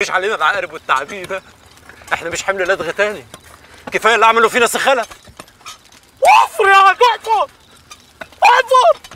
تحكيش علينا العقارب والتعابين ده احنا مش حمل لدغ تاني كفايه اللي عملوا فينا سخله وفر يا عم وفر وفر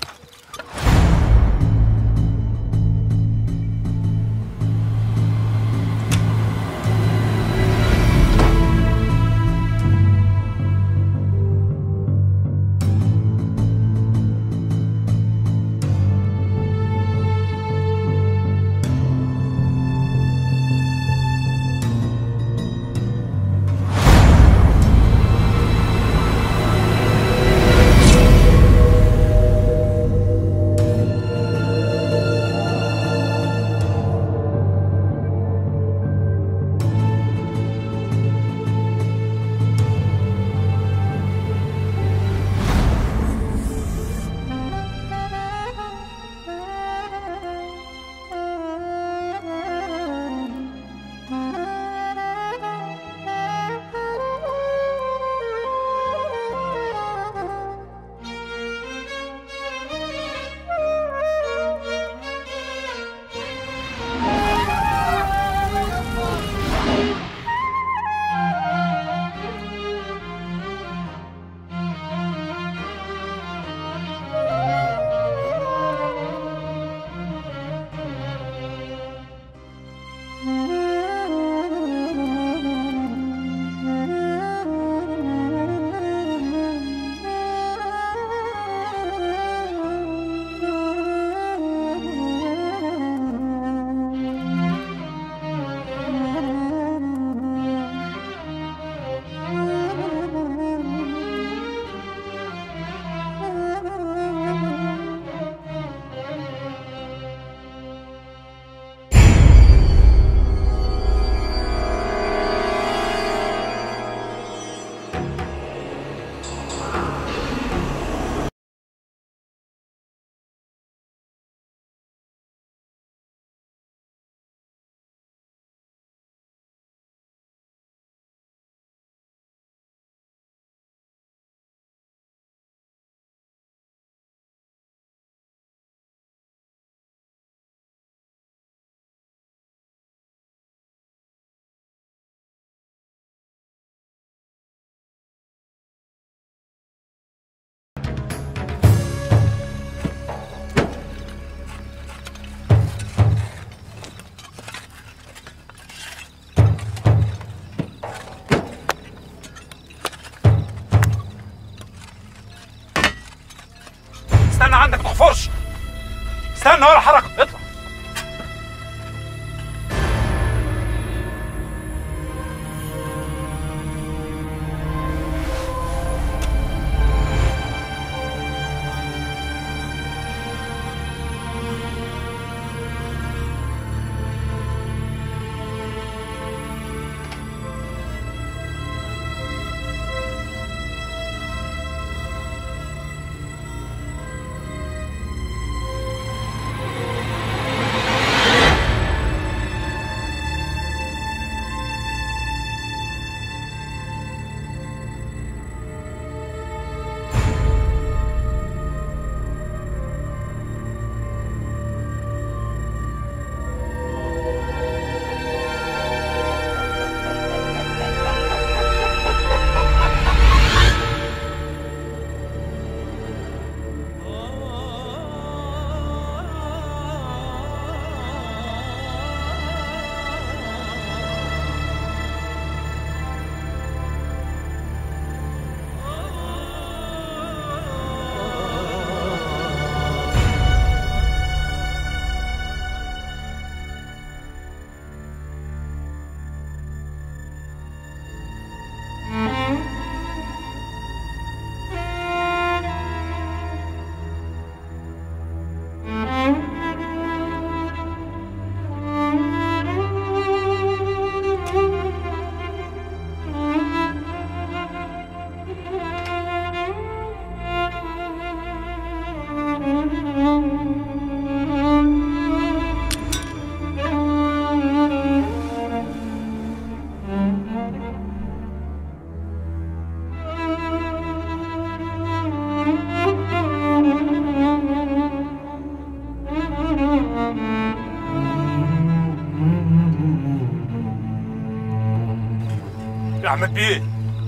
يا احمد بيه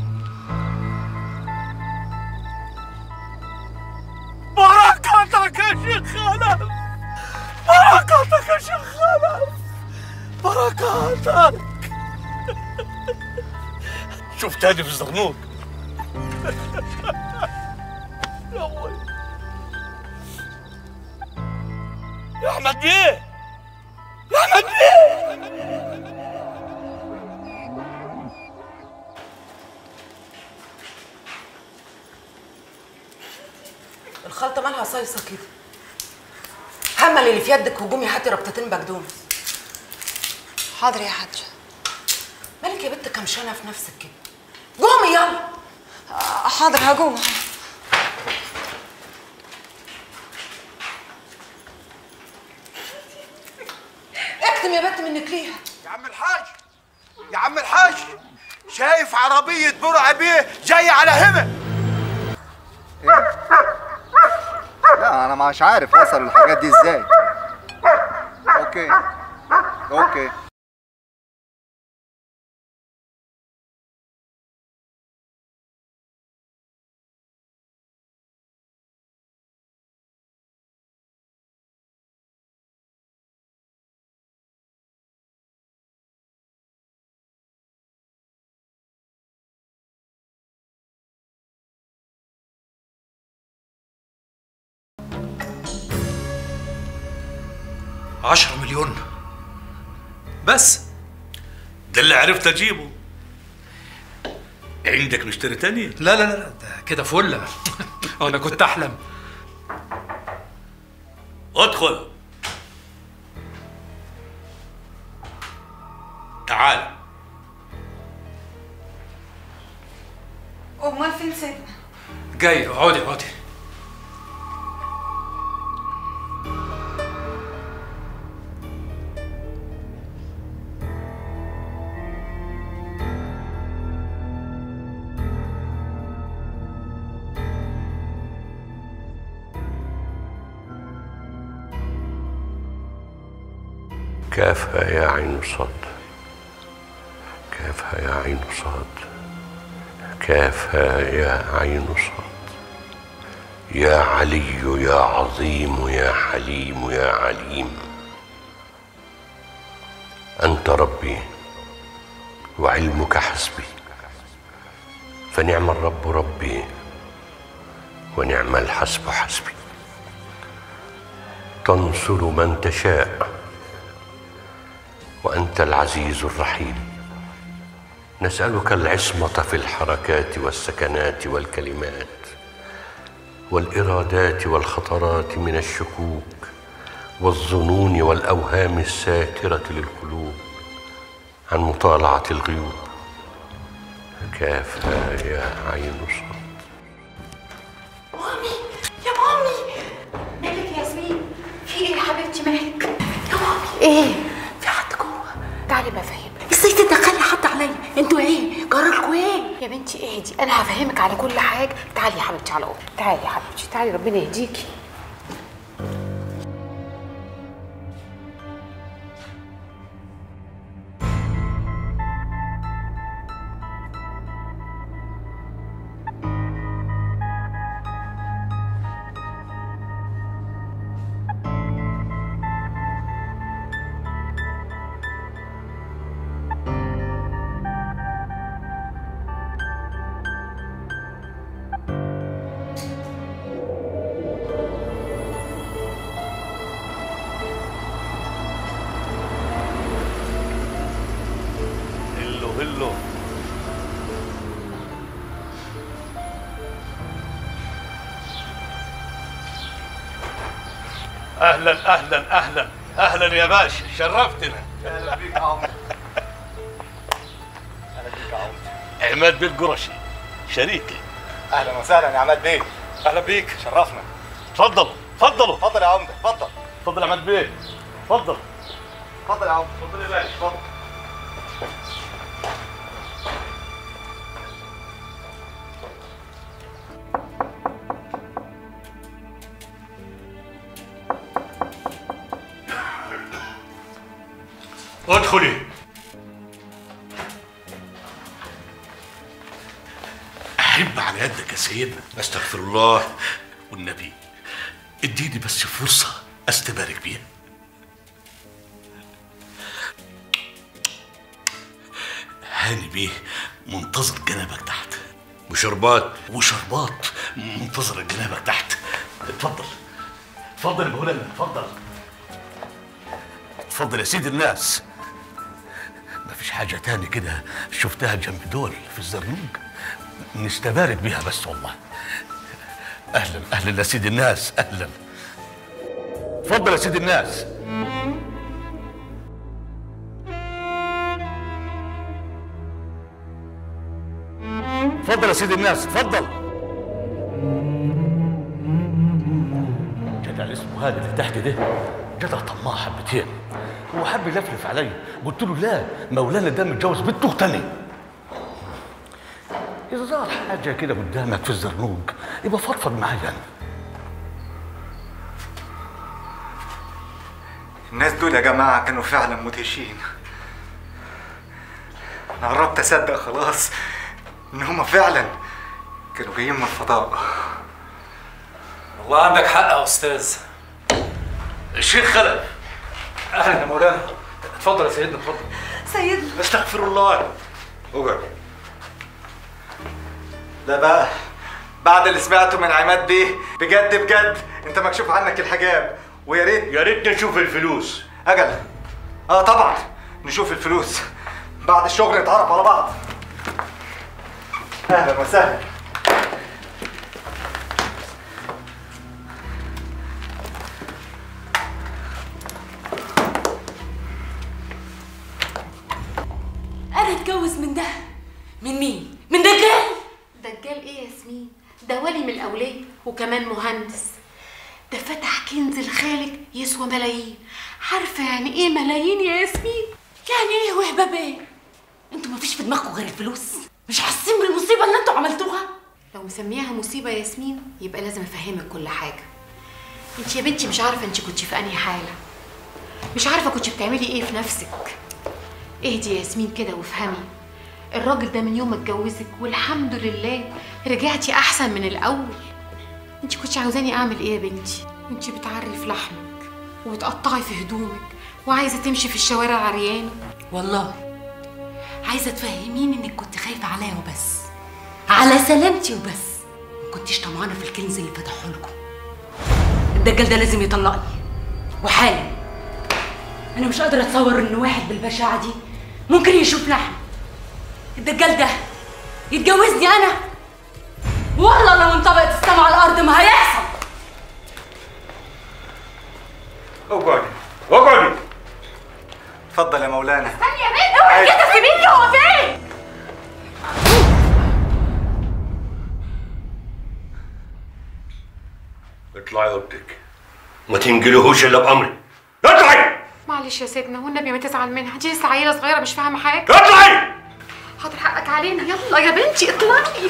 بركاتك يا شيخ خلف بركاتك يا شيخ خلف بركاتك شوف تاني في الزغنوط يا ابوي يا احمد بيه يا احمد بيه الخلطة مالها صيصة كده همل اللي في يدك وقومي هاتي ربطتين بقدونس حاضر يا حاجة مالك يا بنت كمشانة في نفسك كده قومي يلا آه، حاضر هقوم اكتم يا بنت منك ليها يا عم الحاج يا عم الحاج شايف عربية برع بيه جاية على همة لا انا مش عارف وصل الحاجات دي ازاي اوكي اوكي عشرة مليون بس ده اللي عرفت اجيبه عندك مشتري تاني لا لا لا ده كده فله انا كنت احلم ادخل تعال امال فين سيدنا جاي اقعدي اقعدي كافها يا عين صاد كافها يا عين صاد كافها يا عين صاد يا علي يا عظيم يا حليم يا عليم أنت ربي وعلمك حسبي فنعم الرب ربي ونعم الحسب حسبي تنصر من تشاء وانت العزيز الرحيم نسالك العصمه في الحركات والسكنات والكلمات والارادات والخطرات من الشكوك والظنون والاوهام الساكره للقلوب عن مطالعه الغيوب كافها يا عين صاد مامي يا مامي مالك يا ياسمين في ايه يا حبيبتي مالك يا مامي ايه في حد جوه تعالي بفهمك ازاي تدخلي حد عليا انتوا ايه جرالكوا ايه يا بنتي اهدي انا هفهمك على كل حاجه تعالي يا حبيبتي على اوضتك تعالي يا حبيبتي تعالي ربنا يهديكي هلو هلو اهلا اهلا اهلا اهلا يا باشا شرفتنا اهلا بيك يا عمر اهلا بيك يا عمر عماد بيه القرشي شريكي اهلا وسهلا يا عماد بيه اهلا بيك شرفنا تفضلوا تفضلوا اتفضل يا عمده اتفضل تفضل يا عماد بيه تفضل اتفضل يا عمده تفضل يا باشا اتفضل على يدك يا سيدنا استغفر الله والنبي اديني بس فرصة استبارك بيها هاني بيه منتظر جنابك تحت وشربات وشربات منتظر جنابك تحت اتفضل اتفضل يا مولانا اتفضل اتفضل يا سيد الناس مفيش حاجة تاني كده شفتها جنب دول في الزرنوج نستبارك بيها بس والله اهلا اهلا يا سيد الناس اهلا اتفضل يا سيد الناس اتفضل يا سيد الناس اتفضل جدع اللي اسمه هادي اللي تحت ده جدع طماع حبتين هو حب يلفلف عليا قلت له لا مولانا ده متجوز بنت تاني اذا ظهر حاجه كده قدامك في الزرنوج يبقى فضفض معايا انا الناس دول يا جماعة كانوا فعلا مدهشين أنا قربت أصدق خلاص إن هما فعلا كانوا جايين من الفضاء والله عندك حق يا استاذ الشيخ خلف اهلا يا مولانا اتفضل يا سيدنا اتفضل سيدنا استغفر الله اقعد لا بقى بعد اللي سمعته من عماد بيه بجد بجد انت مكشوف عنك الحجاب ويا ريت يا ريت نشوف الفلوس اجل اه طبعا نشوف الفلوس بعد الشغل نتعرف على بعض اهلا وسهلا انا اتجوز من ده من مين من دجال دجال ايه يا ياسمين ده ولي من الاولاد وكمان مهندس ده فتح كنز الخالق يسوى ملايين عارفه يعني ايه ملايين يا ياسمين يعني ايه وهبه بيه انتوا مفيش في دماغكم غير الفلوس مش حاسين بالمصيبه اللي انتوا عملتوها لو مسمياها مصيبه يا ياسمين يبقى لازم افهمك كل حاجه انت يا بنتي مش عارفه انت كنت في انهي حاله مش عارفه كنت بتعملي ايه في نفسك اهدي يا ياسمين كده وافهمي الراجل ده من يوم ما اتجوزك والحمد لله رجعتي احسن من الاول انت كنت عاوزاني اعمل ايه يا بنتي انت بتعري في لحمك وبتقطعي في هدومك وعايزه تمشي في الشوارع عريانه والله عايزه تفهميني انك كنت خايفه عليا وبس على سلامتي وبس ما كنتيش طمعانه في الكنز اللي فتحه لكم الدجال ده لازم يطلقني وحالا انا مش قادره اتصور ان واحد بالبشاعه دي ممكن يشوف لحم الدجال ده يتجوزني انا والله لو انطبقت السما على الارض ما هيحصل اقعدي اقعدي اتفضل يا مولانا استني يا بنت اوعي كده سيبيني هو فين اطلعي اوضتك ما تنجلهوش الا بامري اطلعي معلش يا سيدنا والنبي ما تزعل منها دي لسه عيله صغيره مش فاهمه حاجه اطلعي حاضر حقك علينا يلا يا بنتي اطلعي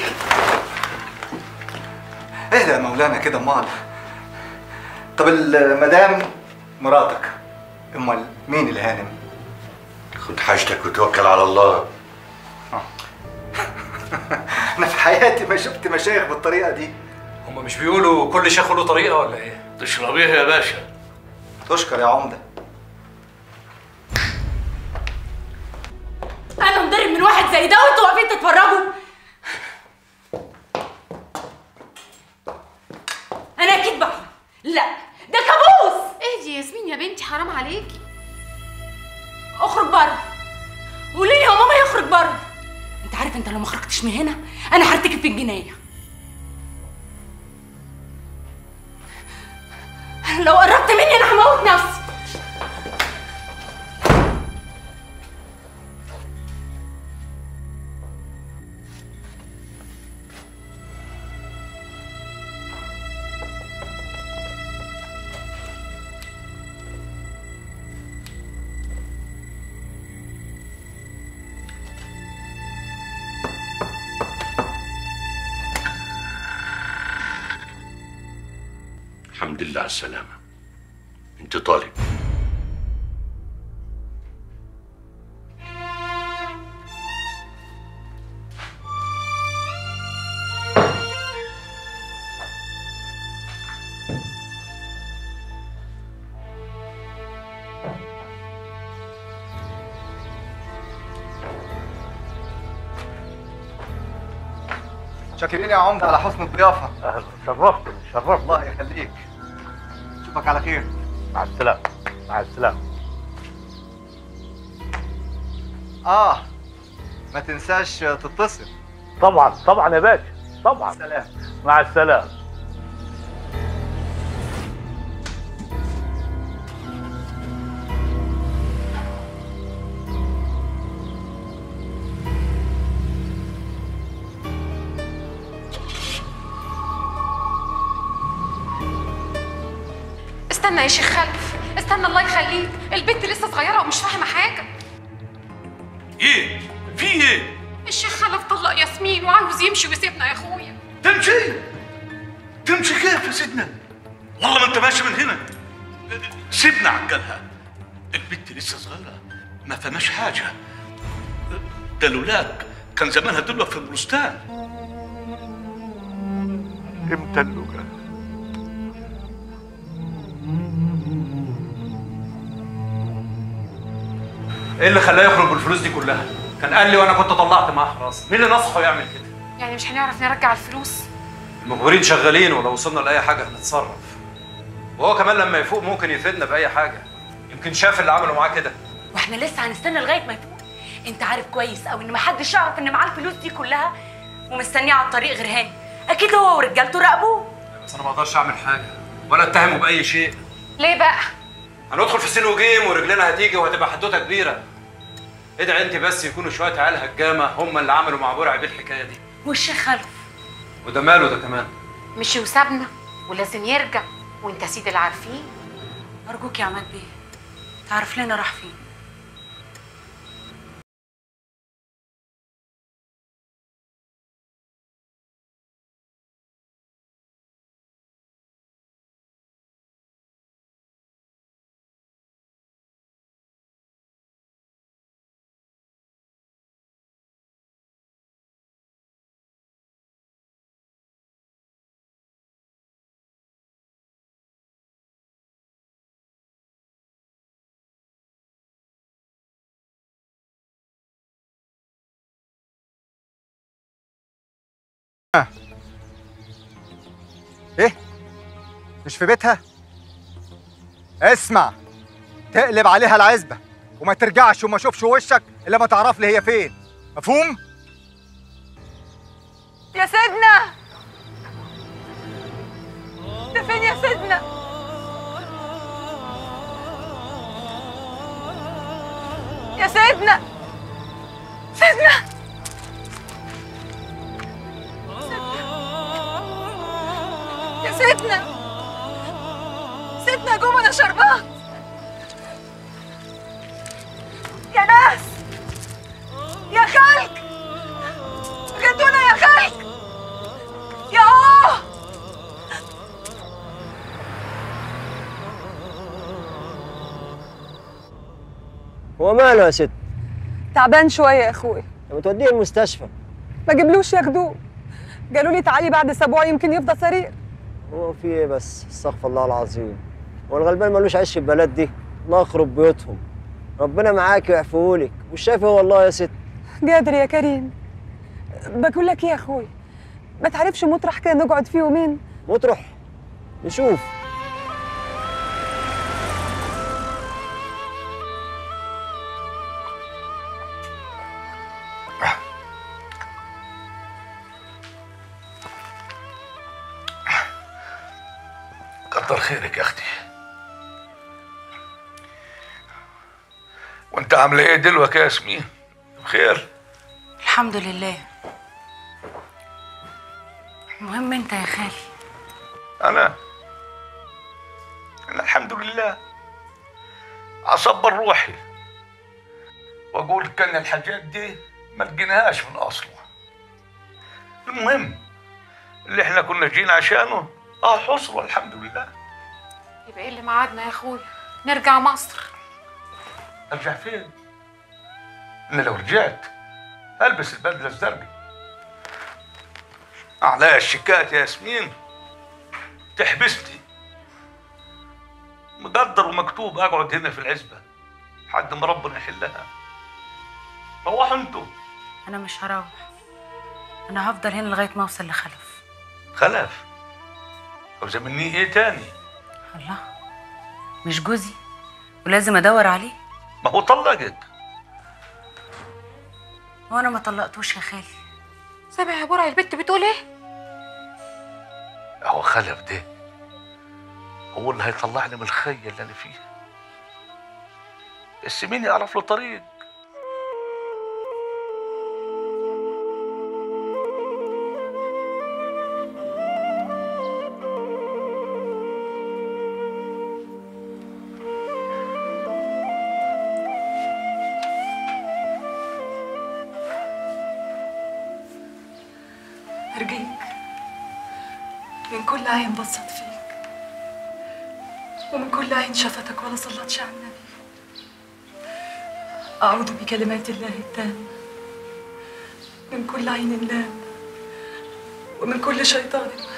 اهدى يا مولانا كده امال طب المدام مراتك امال مين الهانم خد حاجتك وتوكل على الله انا في حياتي ما شفت مشايخ بالطريقه دي هما مش بيقولوا كل شيخ له طريقه ولا ايه تشربيها يا باشا تشكر يا عمده انا مضرب من واحد زي ده وانتوا واقفين تتفرجوا انا اكيد بحلم لا ده كابوس اهدي يا ياسمين يا بنتي حرام عليكي اخرج بره قولي لي يا ماما يخرج بره انت عارف انت لو ما خرجتش من هنا انا هرتكب في الجنايه لو قربت مني انا هموت نفسي الحمد لله على السلامة انت طالب شاكرين يا عمده على حسن الضيافه اهلا شرفتني شرفت الله يخليك اشوفك على خير مع السلامه مع السلامه اه ما تنساش تتصل طبعا طبعا يا باشا طبعا سلام مع السلامه استنى يا شيخ خلف استنى الله يخليك البنت لسه صغيره ومش فاهمه حاجه ايه في ايه الشيخ خلف طلق ياسمين وعاوز يمشي ويسيبنا يا اخويا تمشي تمشي كيف يا سيدنا والله ما انت ماشي من هنا سيبنا عجلها البنت لسه صغيره ما فهمش حاجه ده لولاك كان زمانها دلوقتي في البستان امتى اللقا ايه اللي خلاه يخرج بالفلوس دي كلها كان قال لي وانا كنت طلعت معاه حراسه مين اللي نصحه يعمل كده يعني مش هنعرف نرجع الفلوس المخبرين شغالين ولو وصلنا لاي حاجه هنتصرف وهو كمان لما يفوق ممكن يفيدنا باي حاجه يمكن شاف اللي عملوا معاه كده واحنا لسه هنستنى لغايه ما يفوق انت عارف كويس قوي ان محدش يعرف ان معاه الفلوس دي كلها ومستنيه على الطريق غير هاني اكيد هو ورجالته راقبوه بس انا ما اقدرش اعمل حاجه ولا اتهمه باي شيء ليه بقى هندخل في سين وجيم ورجلنا هتيجي وهتبقى حدوته كبيره ادعي انت بس يكونوا شويه عيال هجامه هم اللي عملوا مع برع بيه الحكايه دي والشيخ خلف وده ماله ده كمان مشي وسابنا ولازم يرجع وانت سيد العارفين ارجوك يا عماد بيه تعرف لنا راح فين ايه مش في بيتها اسمع تقلب عليها العزبه وما ترجعش وما اشوفش وشك الا ما تعرف لي هي فين مفهوم يا سيدنا ده فين يا سيدنا يا سيدنا سيدنا يا سيدنا سيدنا جوه انا شربات يا ناس يا خلق غدونا يا خلق يا اوه هو ماله يا ست؟ تعبان شويه يا اخوي طب توديه المستشفى ما جبلوش ياخدوه قالوا لي تعالي بعد اسبوع يمكن يفضى سريع هو في ايه بس؟ استغفر الله العظيم هو الغلبان ملوش عيش في البلد دي الله يخرب بيوتهم ربنا معاك ويعفوهولك والشافي هو الله يا ست قادر يا كريم بقول لك ايه يا اخوي ما تعرفش مطرح كده نقعد فيه يومين مطرح نشوف كتر خيرك يا اختي وانت عامله ايه دلوقتي يا ياسمين بخير الحمد لله المهم انت يا خالي انا انا الحمد لله اصبر روحي واقول كان الحاجات دي ما لقيناهاش من اصله المهم اللي احنا كنا جينا عشانه اه حصل الحمد لله يبقى ايه اللي معادنا يا اخويا نرجع مصر ارجع فين انا لو رجعت البس البدله الزرقاء عليا الشيكات يا ياسمين تحبسني مقدر ومكتوب اقعد هنا في العزبه لحد ما ربنا يحلها روحوا انتوا انا مش هروح انا هفضل هنا لغايه ما اوصل لخلف خلف عاوزة مني ايه تاني الله مش جوزي ولازم ادور عليه ما هو طلقك وانا ما طلقتوش يا خالي سامع يا برع البت بتقول ايه هو خلف ده هو اللي هيطلعني من الخية اللي انا فيها بس مين يعرف له طريق أرجيك من كل عين بصت فيك ومن كل عين شفتك ولا صلتش على النبي أعوذ بكلمات الله التامة من كل عين لام ومن كل شيطان وهم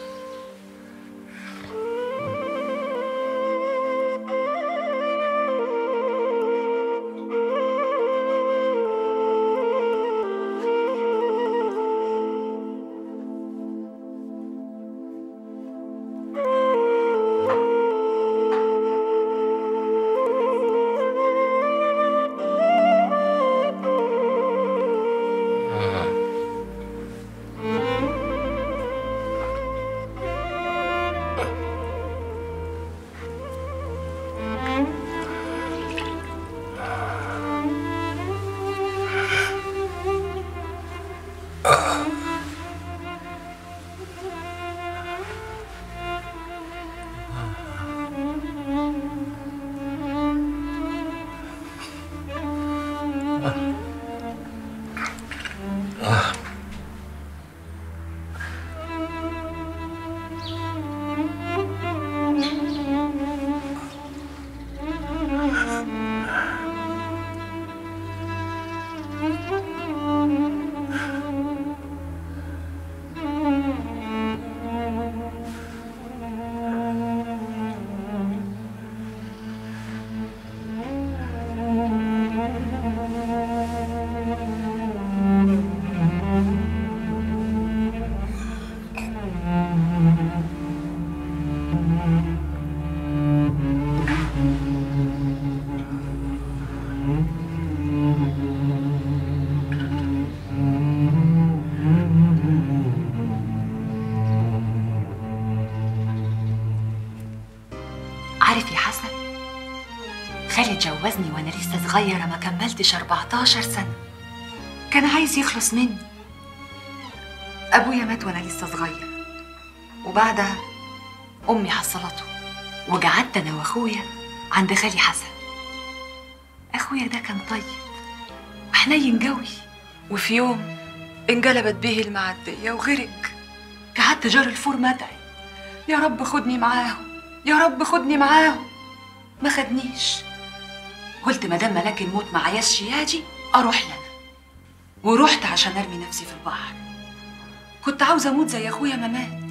عارف يا حسن خالد جوزني وانا لسه صغيره ما كملتش 14 سنه كان عايز يخلص مني ابويا مات وانا لسه صغير وبعدها امي حصلته وقعدت انا واخويا عند خالي حسن اخويا ده كان طيب وحنين قوي وفي يوم انقلبت به المعدية وغرق قعدت جار الفور مدعي يا رب خدني معاهم يا رب خدني معاهم ما خدنيش قلت ما دام ملاك الموت معاياش ياجي اروح لنا ورحت عشان ارمي نفسي في البحر كنت عاوزة أموت زي أخويا ما مات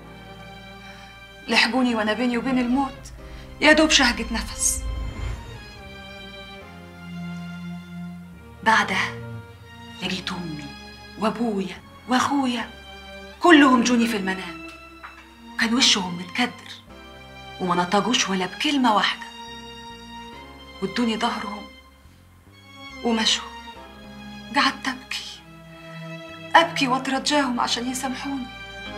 لحقوني وأنا بيني وبين الموت يا دوب شهقة نفس بعدها لقيت امي وابويا واخويا كلهم جوني في المنام كان وشهم متكدر وما نطقوش ولا بكلمه واحده وادوني ظهرهم ومشوا قعدت أبكي أبكي وأترجاهم عشان يسامحوني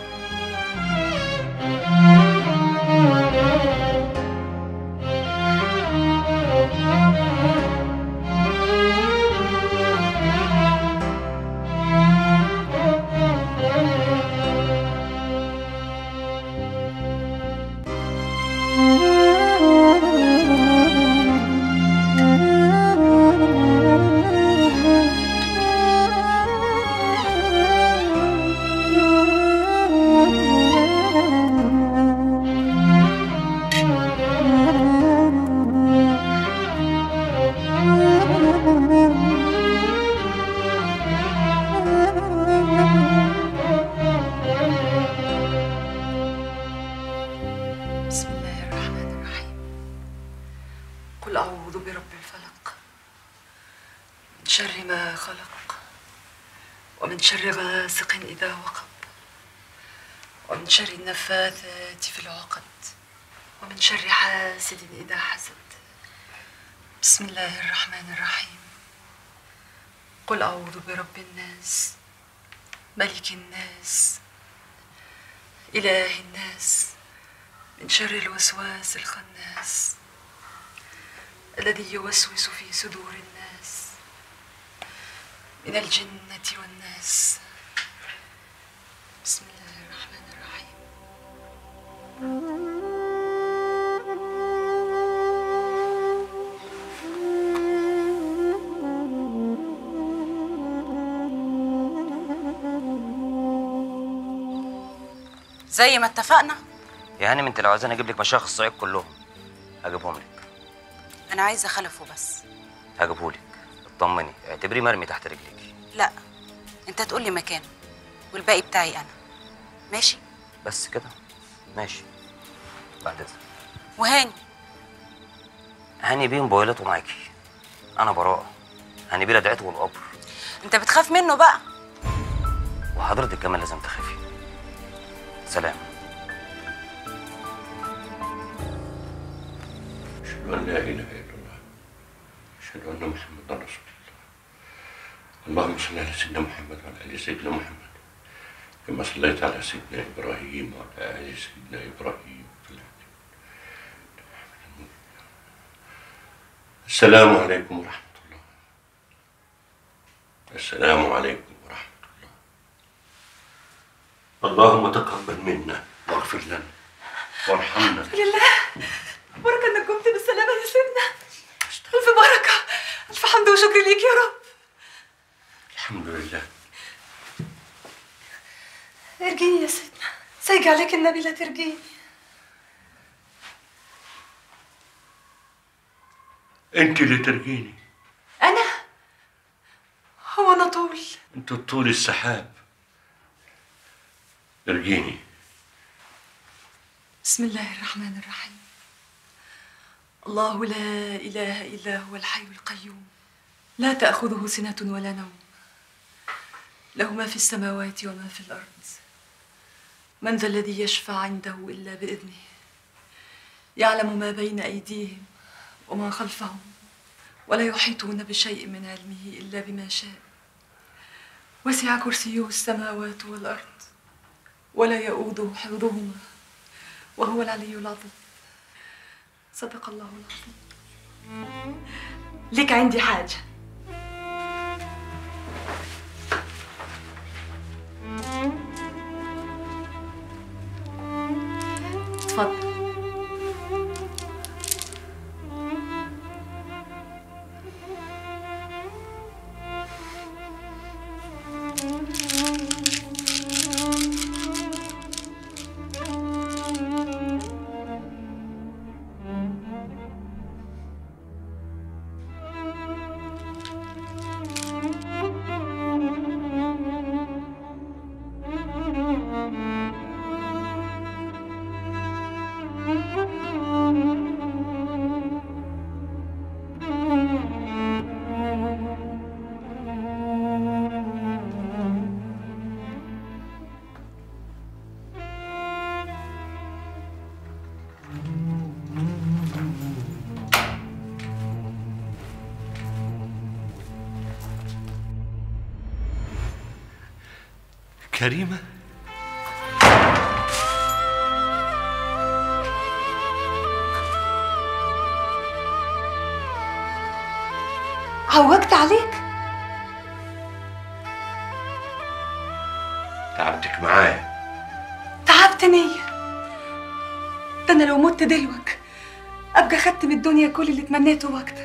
بسم الله الرحمن الرحيم قل أعوذ برب الفلق من شر ما خلق ومن شر غاسق إذا وقب ومن شر النفاثات في العقد ومن شر حاسد إذا حسد بسم الله الرحمن الرحيم قل أعوذ برب الناس ملك الناس إله الناس من شر الوسواس الخناس الذي يوسوس في صدور الناس من الجنة والناس بسم الله الرحمن الرحيم زي ما اتفقنا يا هانم انت لو عايزاني اجيب لك مشايخ الصعيد كلهم هجيبهم لك انا عايزه خلفه بس هجيبه لك اطمني اعتبريه مرمي تحت رجليك لا انت تقول لي مكانه والباقي بتاعي انا ماشي بس كده ماشي بعد اذنك وهاني هاني بيه موبايلاته معاكي انا براءه هاني بيه لدعته والقبر انت بتخاف منه بقى وحضرتك كمان لازم تخافي سلام أشهد أن لا إله إلا الله أشهد أن محمدا رسول الله اللهم صل على سيدنا محمد وعلى آل سيدنا محمد كما صليت على سيدنا إبراهيم وعلى آل سيدنا إبراهيم في العالمين السلام عليكم ورحمة الله السلام عليكم ورحمة الله اللهم تقبل منا واغفر لنا وارحمنا لله بركة انك قمت بالسلامة يا سيدنا ألف بركة ألف حمد وشكر ليك يا رب الحمد لله ارجيني يا سيدنا سيجي عليك النبي لا ترجيني أنت اللي ترجيني أنا هو أنا طول أنت طول السحاب ارجيني بسم الله الرحمن الرحيم الله لا إله إلا هو الحي القيوم لا تأخذه سنة ولا نوم له ما في السماوات وما في الأرض من ذا الذي يشفع عنده إلا بإذنه يعلم ما بين أيديهم وما خلفهم ولا يحيطون بشيء من علمه إلا بما شاء وسع كرسيه السماوات والأرض ولا يؤوده حفظهما وهو العلي العظيم صدق الله العظيم لك عندي حاجة اتفضل كريمة عوجت عليك تعبتك معايا تعبتني ده انا لو مت دلوك ابقى خدت من الدنيا كل اللي تمنيته واكتر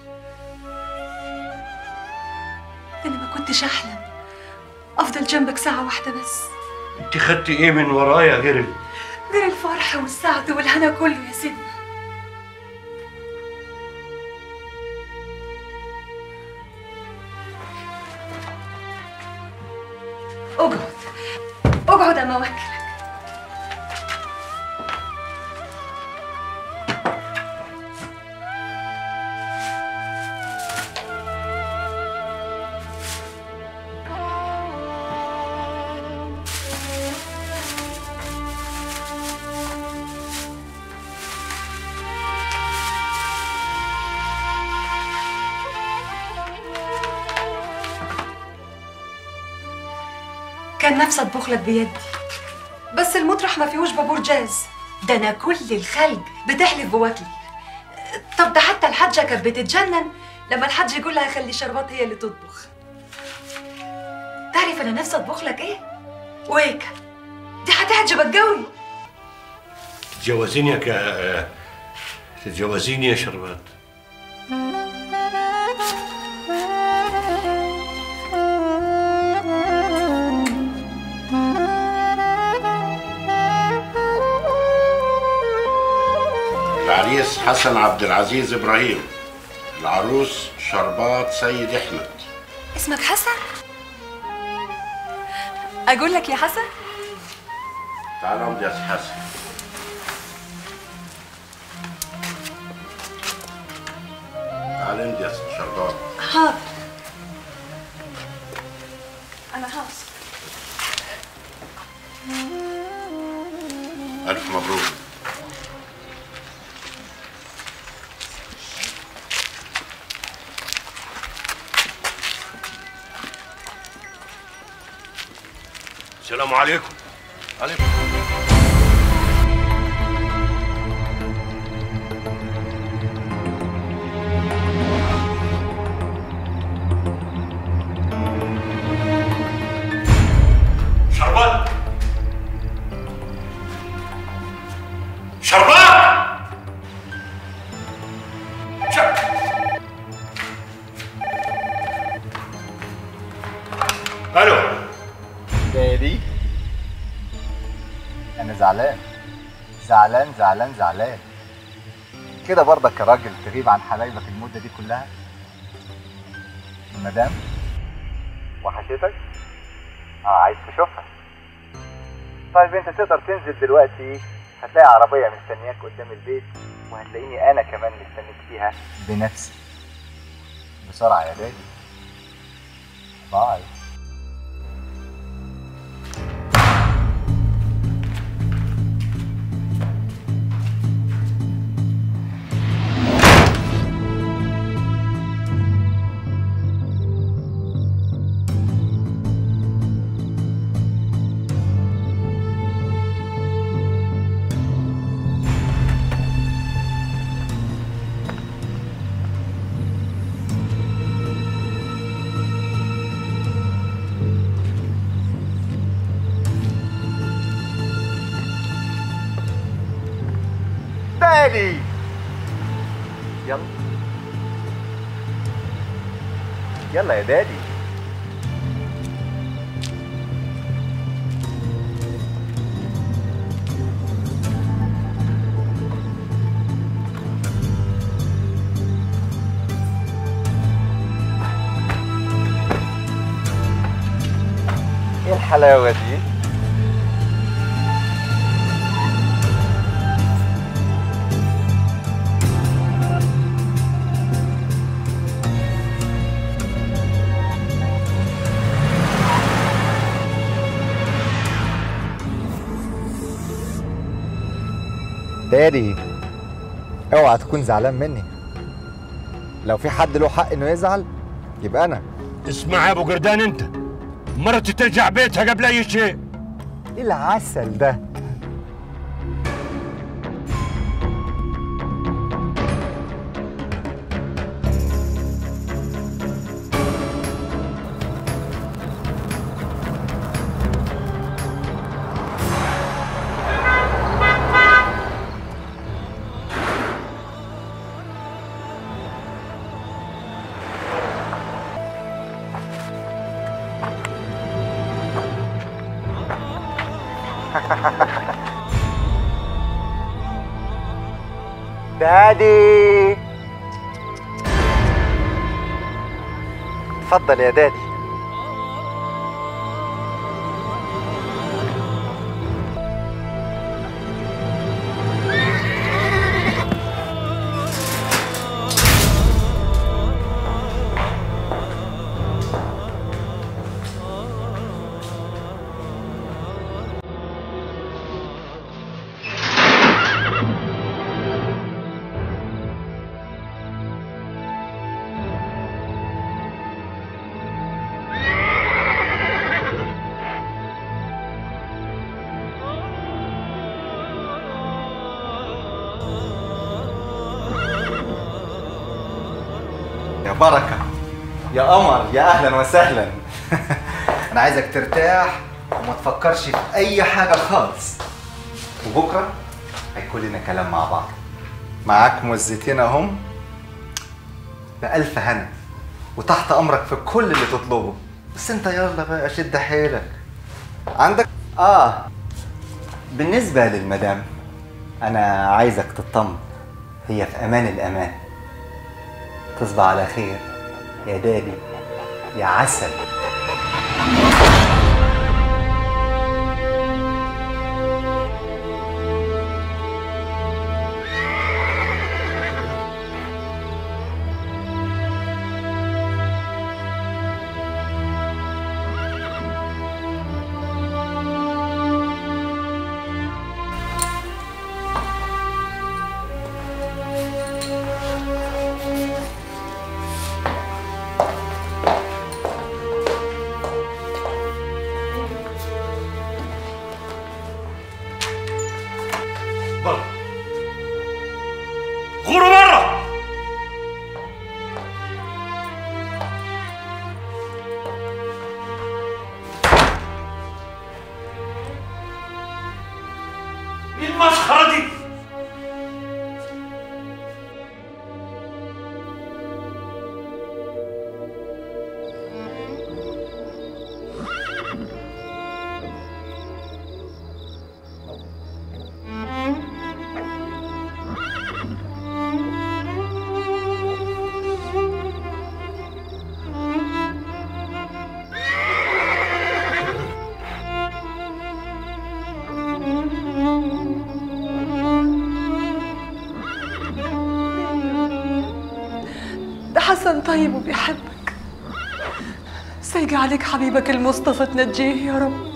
ده انا ما كنتش احلم افضل جنبك ساعه واحده بس انت خدتي ايه من ورايا غير ال- غير الفرح والسعد والهنا كله يا سيدنا اقعد اقعد اما اوكلك كان نفسي اطبخ لك بيدي بس المطرح ما فيهوش بابور جاز ده انا كل الخلق بتحلف بواكلي طب ده حتى الحاجه كانت بتتجنن لما الحاج يقول لها خلي شربات هي اللي تطبخ تعرف انا نفسي اطبخ لك ايه ويك دي هتعجبك قوي تتجوزيني يا ك... تتجوزيني يا شربات العريس حسن عبد العزيز ابراهيم العروس شربات سيد احمد اسمك حسن اقول لك يا حسن تعال امضي يا سي حسن تعال امضي يا سي شربات حاضر انا حاضر الف مبروك السلام عليكم عليكم شربات شربات الو دادي انا زعلان زعلان زعلان زعلان كده برضك يا راجل تغيب عن حبايبك المده دي كلها المدام وحشتك اه عايز تشوفها طيب انت تقدر تنزل دلوقتي هتلاقي عربيه مستنياك قدام البيت وهتلاقيني انا كمان مستنيك فيها بنفسي بسرعه يا دادي باي دادي يلا يلا يا دادي ايه الحلاوه دي دادي اوعى تكون زعلان مني لو في حد له حق انه يزعل يبقى انا اسمع يا ابو قردان انت مرتي ترجع بيتها قبل اي شيء ايه العسل ده دادي اتفضل يا دادي يا بركة يا قمر يا أهلا وسهلا أنا عايزك ترتاح وما تفكرش في أي حاجة خالص وبكرة هيكون لنا كلام مع بعض معاك مزتين أهم بألف هنا وتحت أمرك في كل اللي تطلبه بس أنت يلا بقى شد حيلك عندك آه بالنسبة للمدام أنا عايزك تطمن هي في أمان الأمان تصبح على خير يا دادي يا عسل بره غوروا بره ايه المسخره دي ده حسن طيب وبيحبك سيجي عليك حبيبك المصطفى تنجيه يا رب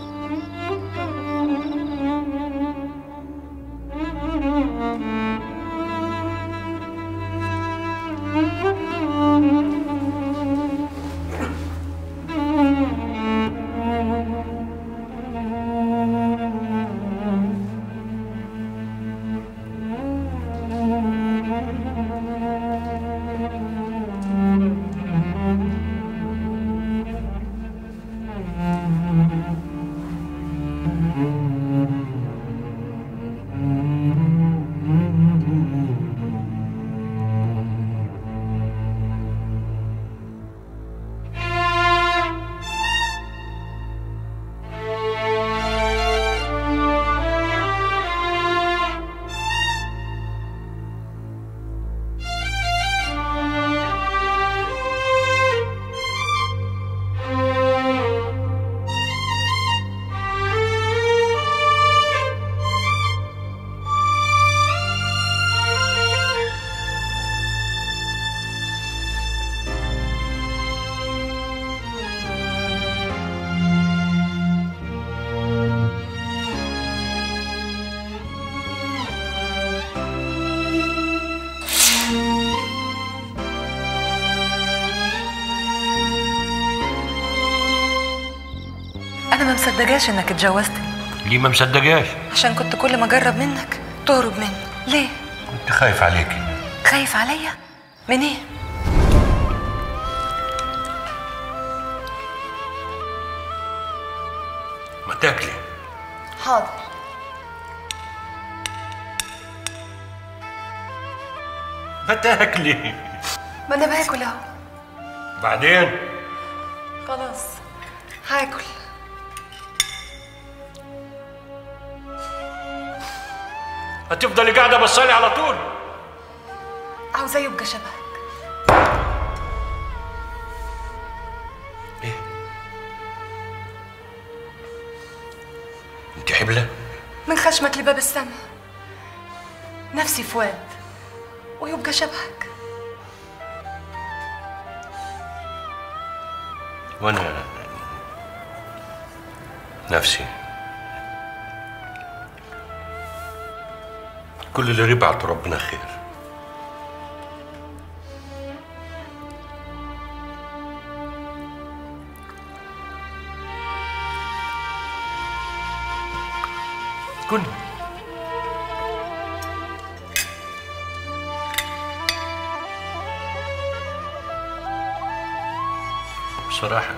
انا ما مصدقاش انك اتجوزتني ليه ما مصدقاش عشان كنت كل ما اجرب منك تهرب مني ليه كنت خايف عليكي خايف عليا من ايه ما تاكلي حاضر ما تاكلي ما انا باكل اهو بعدين خلاص هاكل هتفضلي قاعده بصالي على طول عاوزاه يبقى شبهك انت حبله من خشمك لباب السما نفسي فؤاد ويبقى شبهك وانا نفسي كل اللي ربعت ربنا خير كنا بصراحة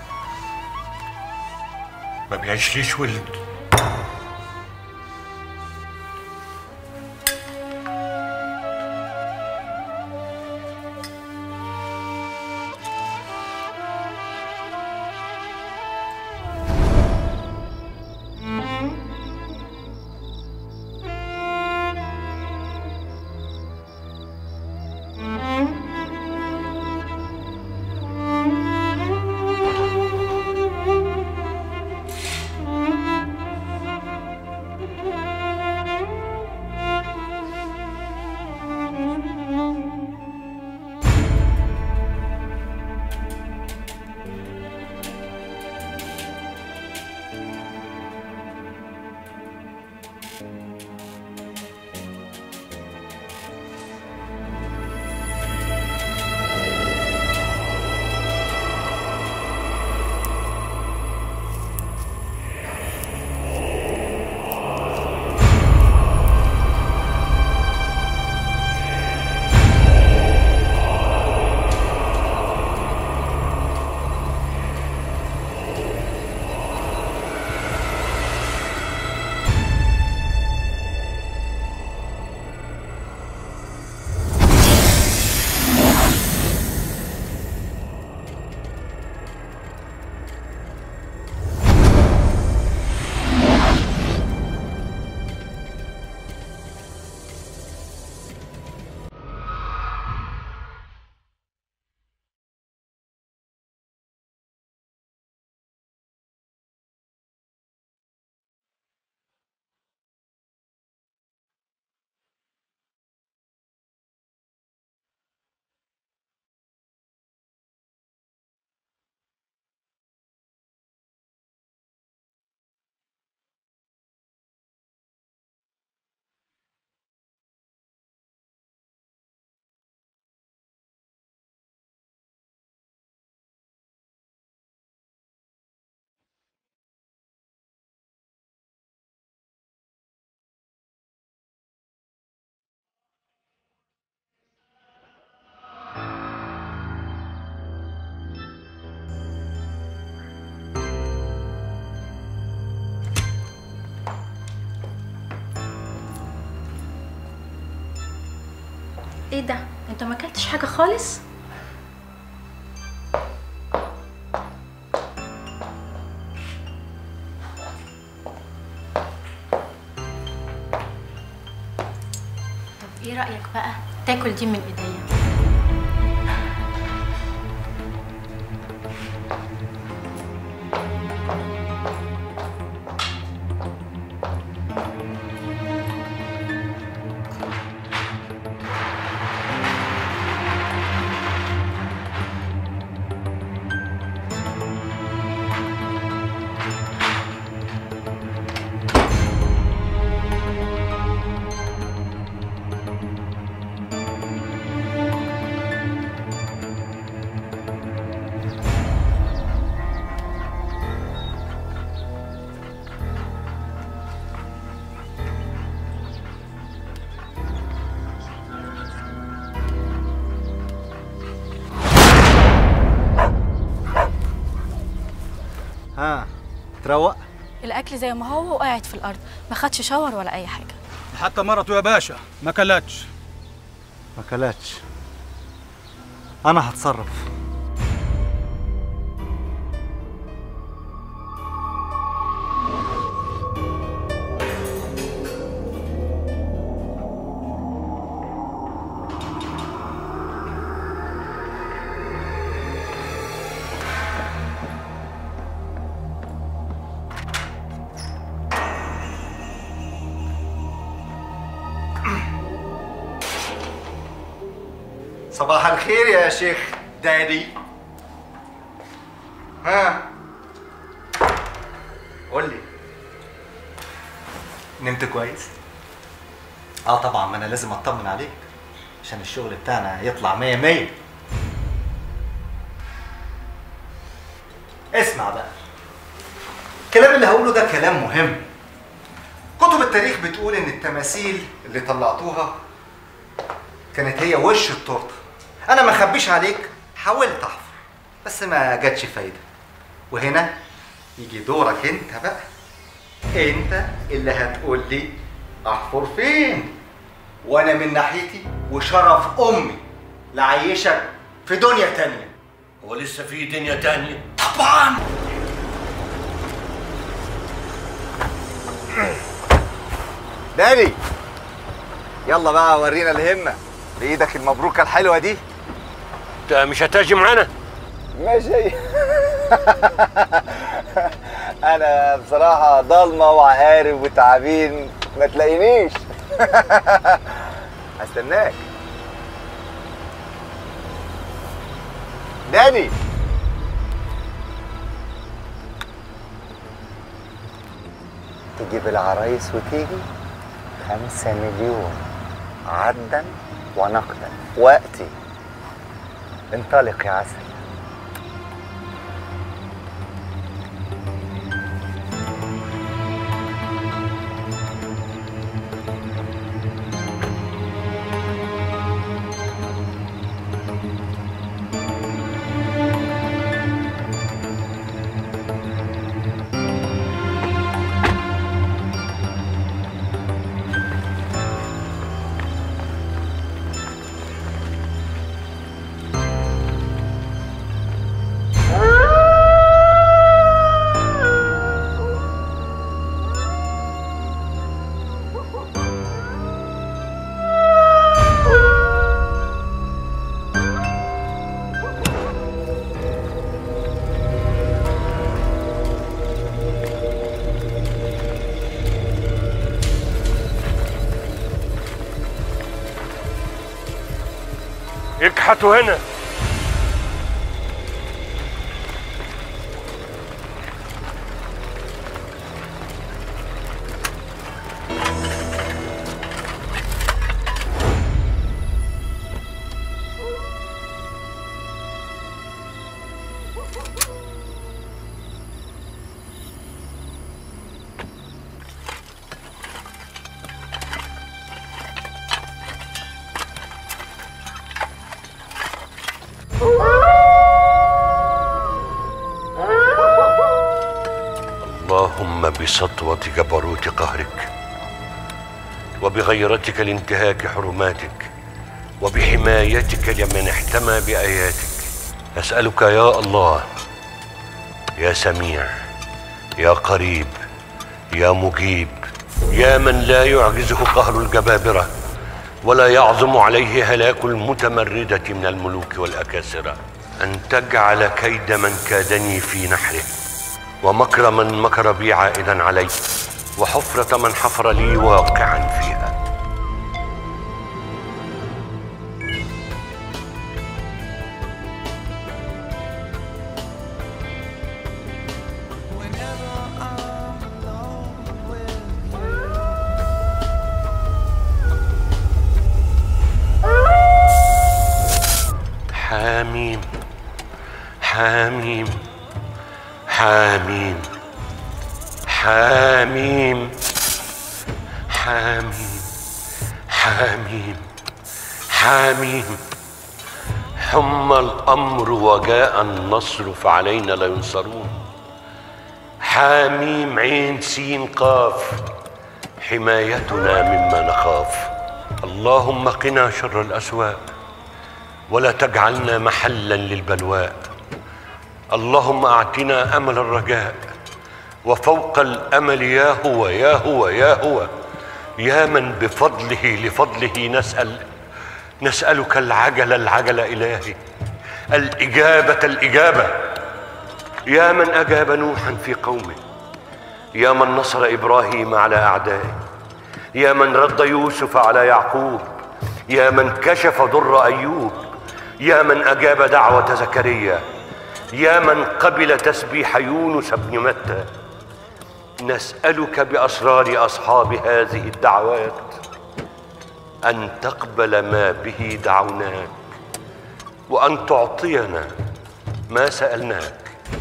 ما بيعيشليش ولد ايه ده انت ما اكلتش حاجه خالص طب ايه رايك بقى تاكل دي من ايديا ها تروق الاكل زي ما هو وقاعد في الارض ما خدش شاور ولا اي حاجه حتى مرته يا باشا ما كلتش ما كلتش انا هتصرف صباح الخير يا شيخ دادي ها قول لي نمت كويس اه طبعا ما انا لازم اطمن عليك عشان الشغل بتاعنا يطلع مية مية اسمع بقى الكلام اللي هقوله ده كلام مهم كتب التاريخ بتقول ان التماثيل اللي طلعتوها كانت هي وش التورته انا ما اخبيش عليك حاولت احفر بس ما جاتش فايدة وهنا يجي دورك انت بقى انت اللي هتقول لي احفر فين وانا من ناحيتي وشرف امي لعيشك في دنيا تانية هو لسه في دنيا تانية طبعا داني يلا بقى ورينا الهمة بإيدك المبروكة الحلوة دي انت مش هتاجي معانا ماشي انا بصراحة ضلمة وعقارب وتعابين ما تلاقينيش هستناك داني تجيب العرايس وتيجي خمسة مليون عدا ونقدا وقتي انطلق يا عسل اكحتوا هنا اللهم بسطوة جبروت قهرك وبغيرتك لانتهاك حرماتك وبحمايتك لمن احتمى بآياتك أسألك يا الله يا سميع يا قريب يا مجيب يا من لا يعجزه قهر الجبابرة ولا يعظم عليه هلاك المتمردة من الملوك والأكاسرة أن تجعل كيد من كادني في نحره ومكر من مكر بي عائدا علي وحفرة من حفر لي واقعا فيها حاميم حاميم حاميم حاميم حاميم حاميم حاميم حم الأمر وجاء النصر فعلينا لا ينصرون حاميم عين سين قاف حمايتنا مما نخاف اللهم قنا شر الأسواء ولا تجعلنا محلا للبلواء اللهم اعطنا امل الرجاء وفوق الامل يا هو يا هو يا هو يا من بفضله لفضله نسال نسالك العجل العجل الهي الاجابه الاجابه يا من اجاب نوحا في قومه يا من نصر ابراهيم على اعدائه يا من رد يوسف على يعقوب يا من كشف ضر ايوب يا من اجاب دعوه زكريا يا من قبل تسبيح يونس بن متى نسالك باسرار اصحاب هذه الدعوات ان تقبل ما به دعوناك وان تعطينا ما سالناك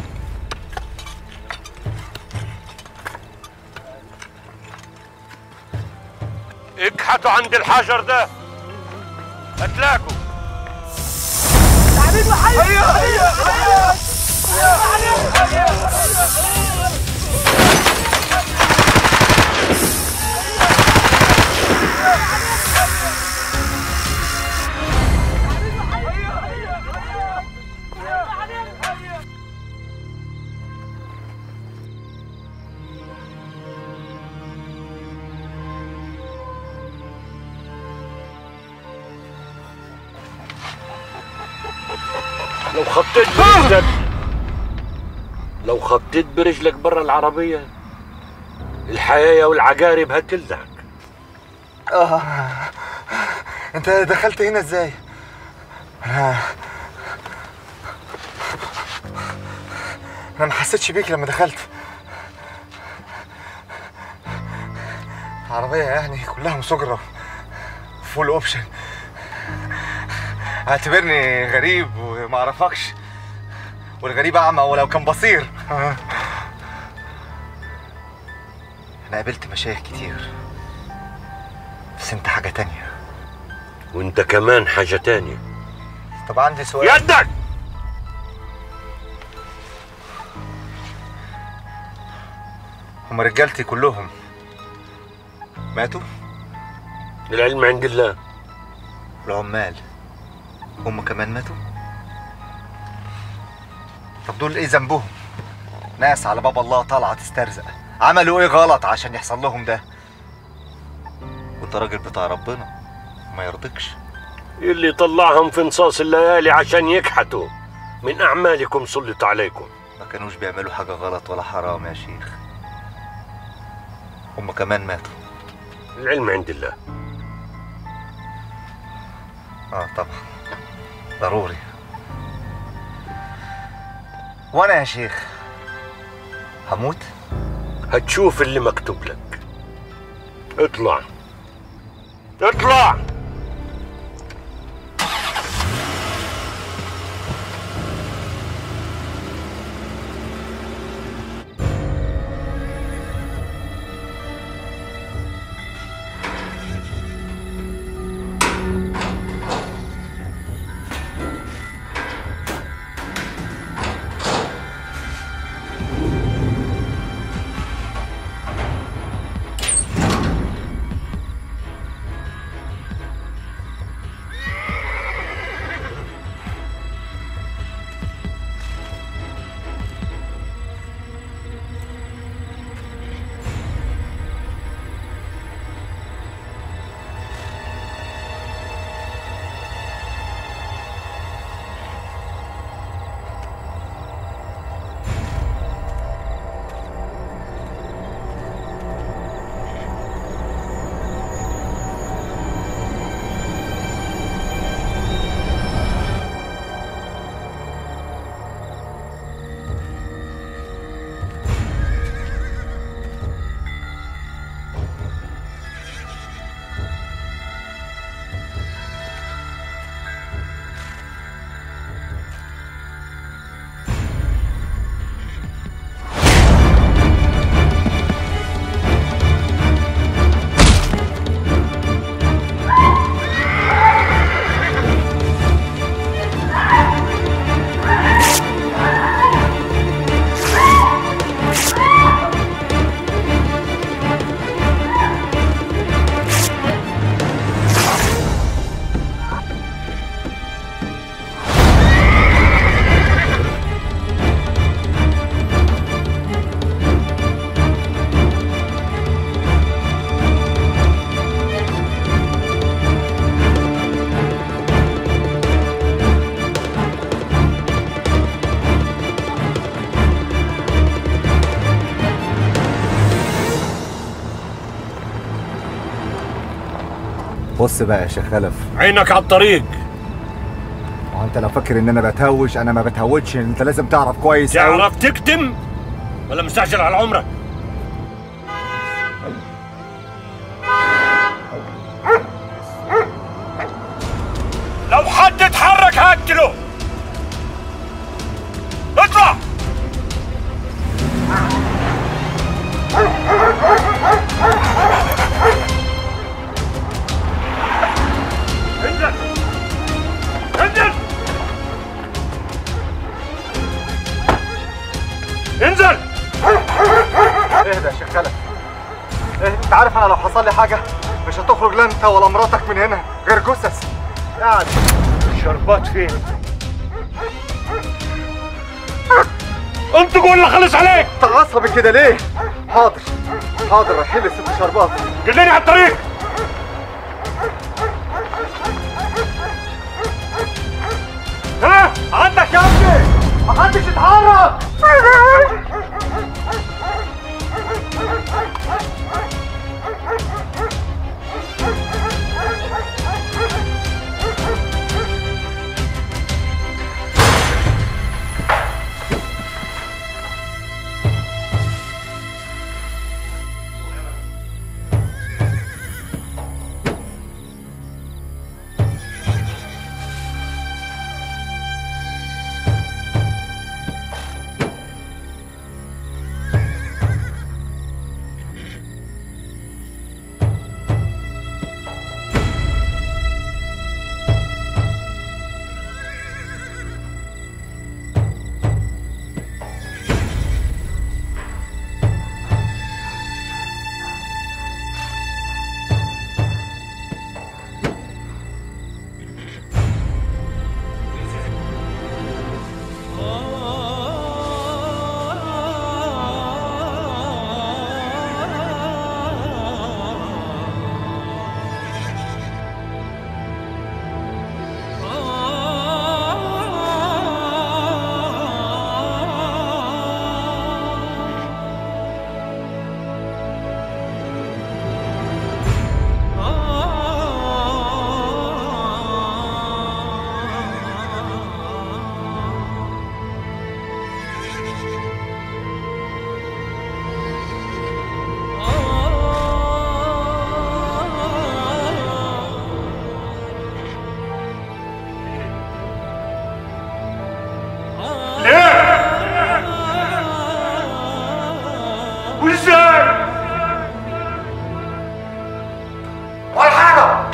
اكحتوا عند الحجر ده هتلاقوا تعبين وحي هيا هيا هيا لو خطيت برجلك لو خطيت برجلك برا العربية الحياة والعقارب هتلدعك اه انت دخلت هنا ازاي؟ انا انا ما حسيتش بيك لما دخلت عربية يعني كلها مسجرة فول اوبشن اعتبرني غريب وما اعرفكش والغريب اعمى ولو كان بصير انا قابلت مشايخ كتير بس انت حاجة تانية وانت كمان حاجة تانية طب عندي سؤال يدك هم رجالتي كلهم ماتوا؟ العلم عند الله العمال هم كمان ماتوا؟ طب دول ايه ذنبهم؟ ناس على باب الله طالعة تسترزق عملوا ايه غلط عشان يحصل لهم ده؟ وانت راجل بتاع ربنا ما يرضيكش اللي طلعهم في نصاص الليالي عشان يكحتوا من أعمالكم سلط عليكم ما كانوش بيعملوا حاجة غلط ولا حرام يا شيخ هم كمان ماتوا العلم عند الله اه طبعا ضروري وانا يا شيخ هموت هتشوف اللي مكتوب لك اطلع اطلع بص بقى يا شيخ خلف عينك على الطريق هو انت لو فاكر ان انا بتهوش انا ما بتهوتش انت لازم تعرف كويس أوي. تعرف تكتم ولا مستعجل على عمرك لو حد اتحرك هقتله اطلع انزل انزل اهدى يا شيخ خلف اهدى انت عارف انا لو حصل لي حاجه مش هتخرج لا انت ولا مراتك من هنا غير جثث قاعد الشربات فين؟ انت قول اللي خلص عليك انت عصبي كده ليه؟ حاضر حاضر رايحين لست شربات دلني على الطريق ها عندك يا ابني محدش يتحرك وازاي؟ ولا حاجه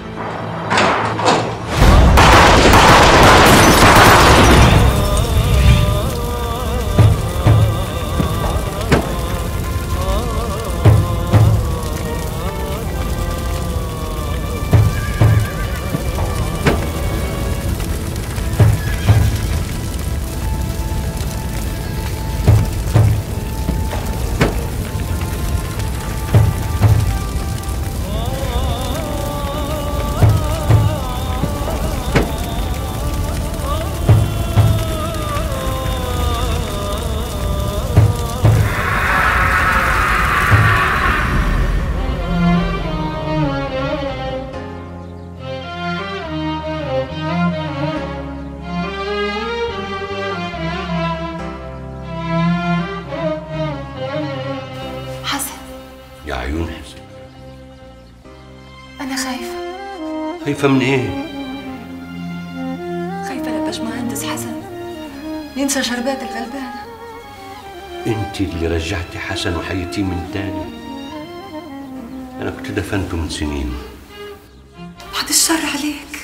حسن يا عيون حسن انا خايفه خايفة من ايه؟ خايفة لا باشمهندس حسن ينسى شربات الغلبانة انت اللي رجعتي حسن وحيتيه من تاني انا كنت دفنته من سنين بعد الشر عليك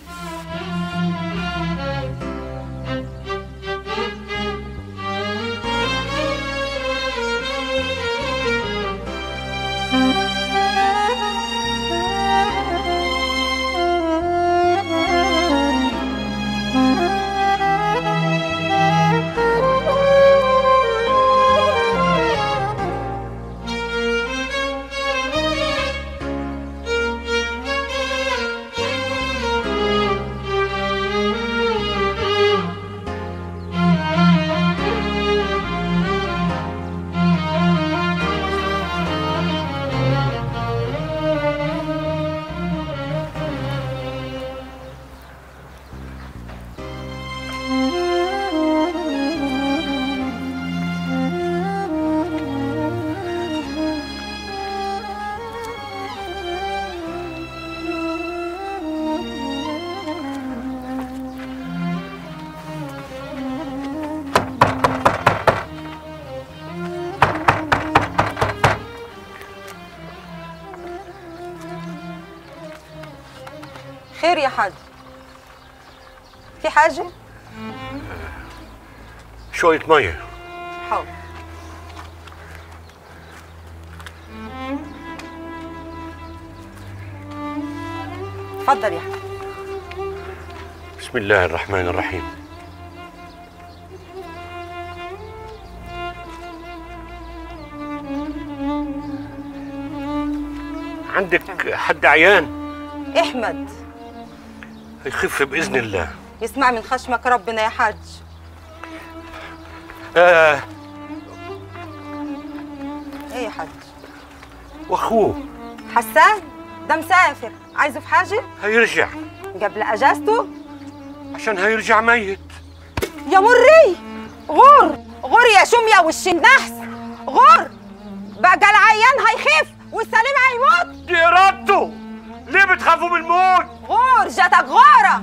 خير يا حاج في حاجة؟ شوية مية حاضر اتفضل يا حاج بسم الله الرحمن الرحيم عندك حد عيان احمد يخف بإذن الله يسمع من خشمك ربنا يا حاج آه ايه يا حاج واخوه حسان ده مسافر عايزه في حاجه هيرجع قبل اجازته عشان هيرجع ميت يا مري غور غور يا شمية وش النحس غور بقى العيان هيخف والسليم هيموت دي ارادته ليه بتخافوا من الموت غور جاتك غورة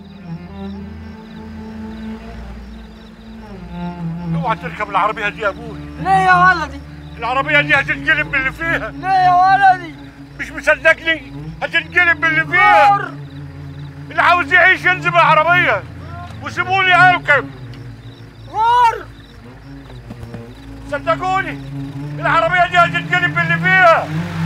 اوعى تركب العربية دي يا ابوي ليه يا ولدي العربية دي هتنقلب باللي فيها ليه يا ولدي مش مصدقني هتنقلب باللي فيها اللي عاوز يعيش ينزل بالعربية وسيبوني اركب غور صدقوني العربية دي هتنقلب باللي فيها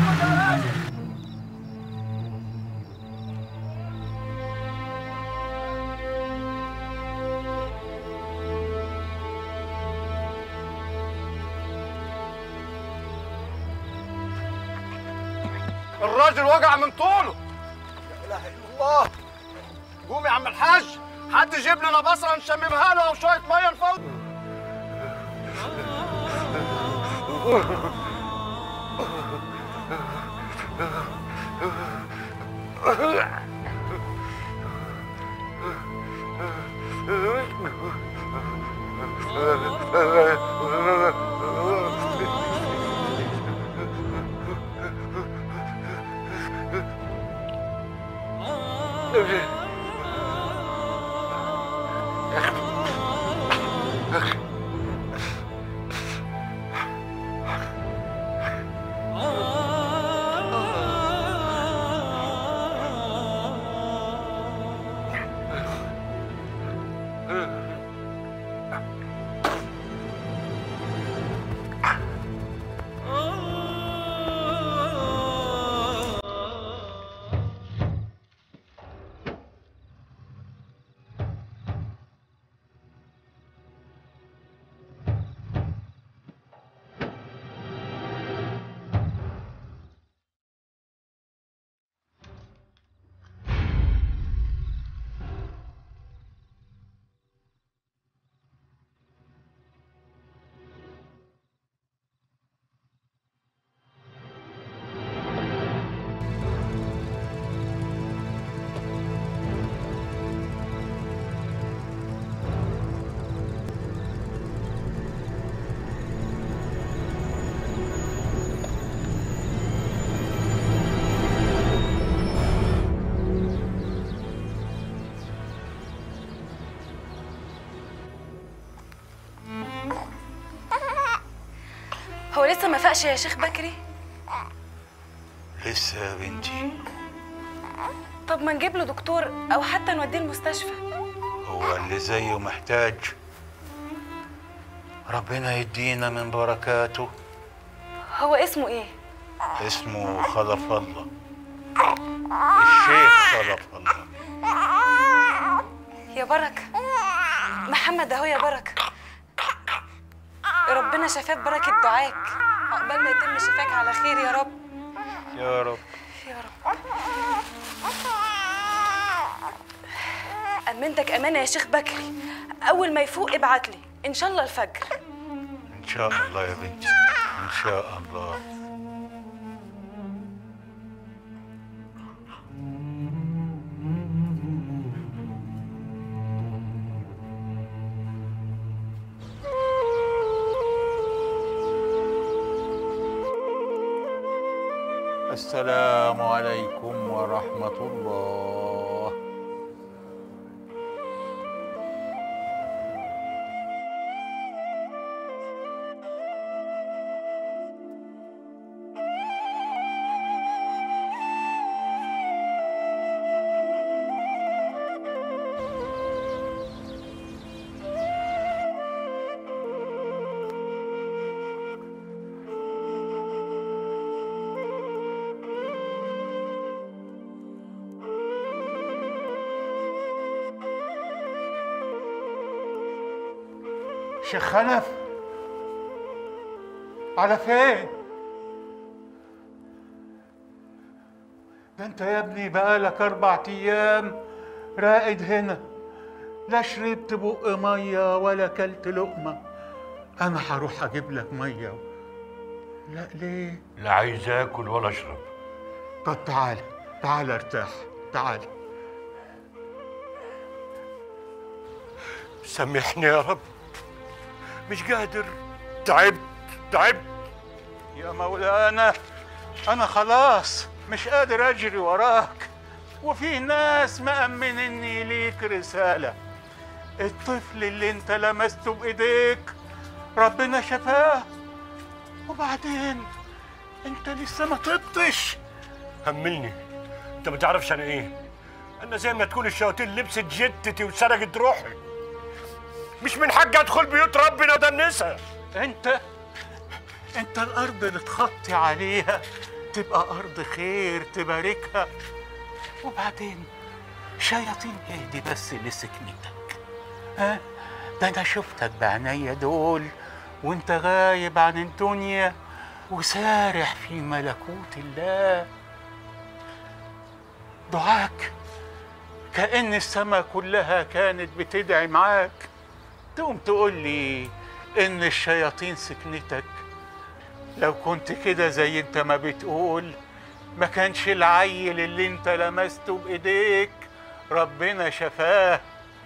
الراجل وقع من طوله لا اله الا الله قوم يا عم الحاج حد يجيب لنا بصره نشممها له او شويه ميه نفوت هو لسه ما فاقش يا شيخ بكري لسه يا بنتي طب ما نجيب له دكتور او حتى نوديه المستشفى هو اللي زيه محتاج ربنا يدينا من بركاته هو اسمه ايه اسمه خلف الله الشيخ خلف الله يا بركه محمد اهو يا بركه ربنا شفاك بركه دعاك عقبال ما يتم شفاك على خير يا رب يا رب يا رب امنتك امانه يا شيخ بكري اول ما يفوق ابعت لي ان شاء الله الفجر ان شاء الله يا بنتي ان شاء الله السلام عليكم ورحمة الله شيخ خلف على فين ده انت يا ابني بقالك اربع ايام راقد هنا لا شربت بق ميه ولا كلت لقمه انا هروح اجيب لك ميه لا ليه لا عايز اكل ولا اشرب طب تعال تعال ارتاح تعال سامحني يا رب مش قادر تعبت تعبت يا مولانا انا خلاص مش قادر اجري وراك وفي ناس مأمنني ليك رسالة الطفل اللي انت لمسته بايديك ربنا شفاه وبعدين انت لسه ما طبتش هملني انت ما تعرفش انا ايه انا زي ما تكون الشياطين لبست جتتي وسرقت روحي مش من حقي ادخل بيوت ربنا ودنسها انت انت الارض اللي تخطي عليها تبقى ارض خير تباركها وبعدين شياطين ايه دي بس اللي سكنتك ها ده انا شفتك بعينيا دول وانت غايب عن الدنيا وسارح في ملكوت الله دعاك كأن السماء كلها كانت بتدعي معاك تقوم تقول لي ان الشياطين سكنتك لو كنت كده زي انت ما بتقول ما كانش العيل اللي انت لمسته بايديك ربنا شفاه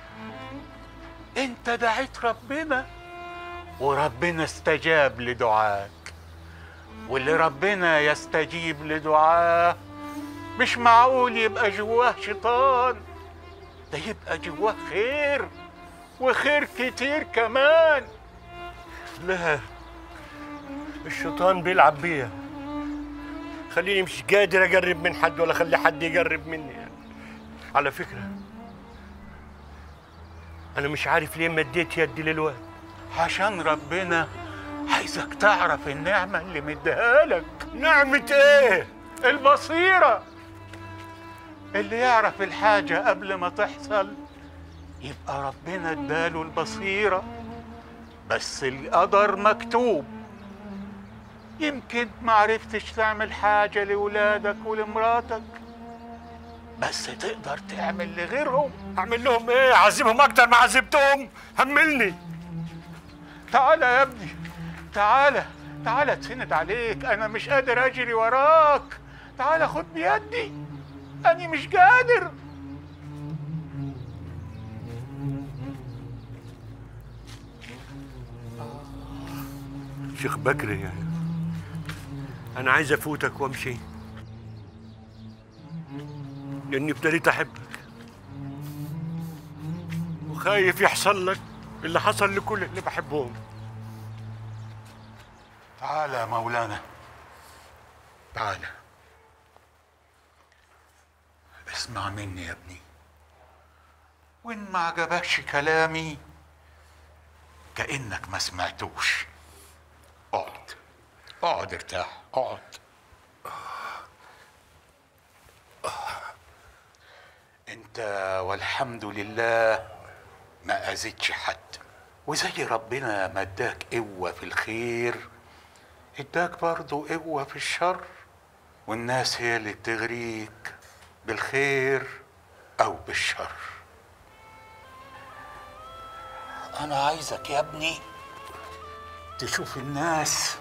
انت دعيت ربنا وربنا استجاب لدعاك واللي ربنا يستجيب لدعاه مش معقول يبقى جواه شيطان ده يبقى جواه خير وخير كتير كمان لا الشيطان بيلعب بيا خليني مش قادر اقرب من حد ولا اخلي حد يقرب مني على فكره انا مش عارف ليه مديت يدي للواد عشان ربنا عايزك تعرف النعمة اللي مديها لك نعمة ايه؟ البصيرة اللي يعرف الحاجة قبل ما تحصل يبقى ربنا اداله البصيرة بس القدر مكتوب يمكن ما عرفتش تعمل حاجة لولادك ولمراتك بس تقدر تعمل لغيرهم اعمل لهم ايه اعذبهم اكتر ما عذبتهم هملني تعالى يا ابني تعالى تعالى اتسند عليك انا مش قادر اجري وراك تعالى خد بيدي انا مش قادر شيخ بكري يعني انا عايز افوتك وامشي لاني ابتديت احبك وخايف يحصل لك اللي حصل لكل اللي بحبهم تعالى يا مولانا تعالى اسمع مني يا ابني وان ما عجبكش كلامي كانك ما سمعتوش اقعد اقعد ارتاح اقعد انت والحمد لله ما اذيتش حد وزي ربنا ما اداك قوه في الخير اداك برضه قوه في الشر والناس هي اللي بتغريك بالخير او بالشر انا عايزك يا ابني تشوف الناس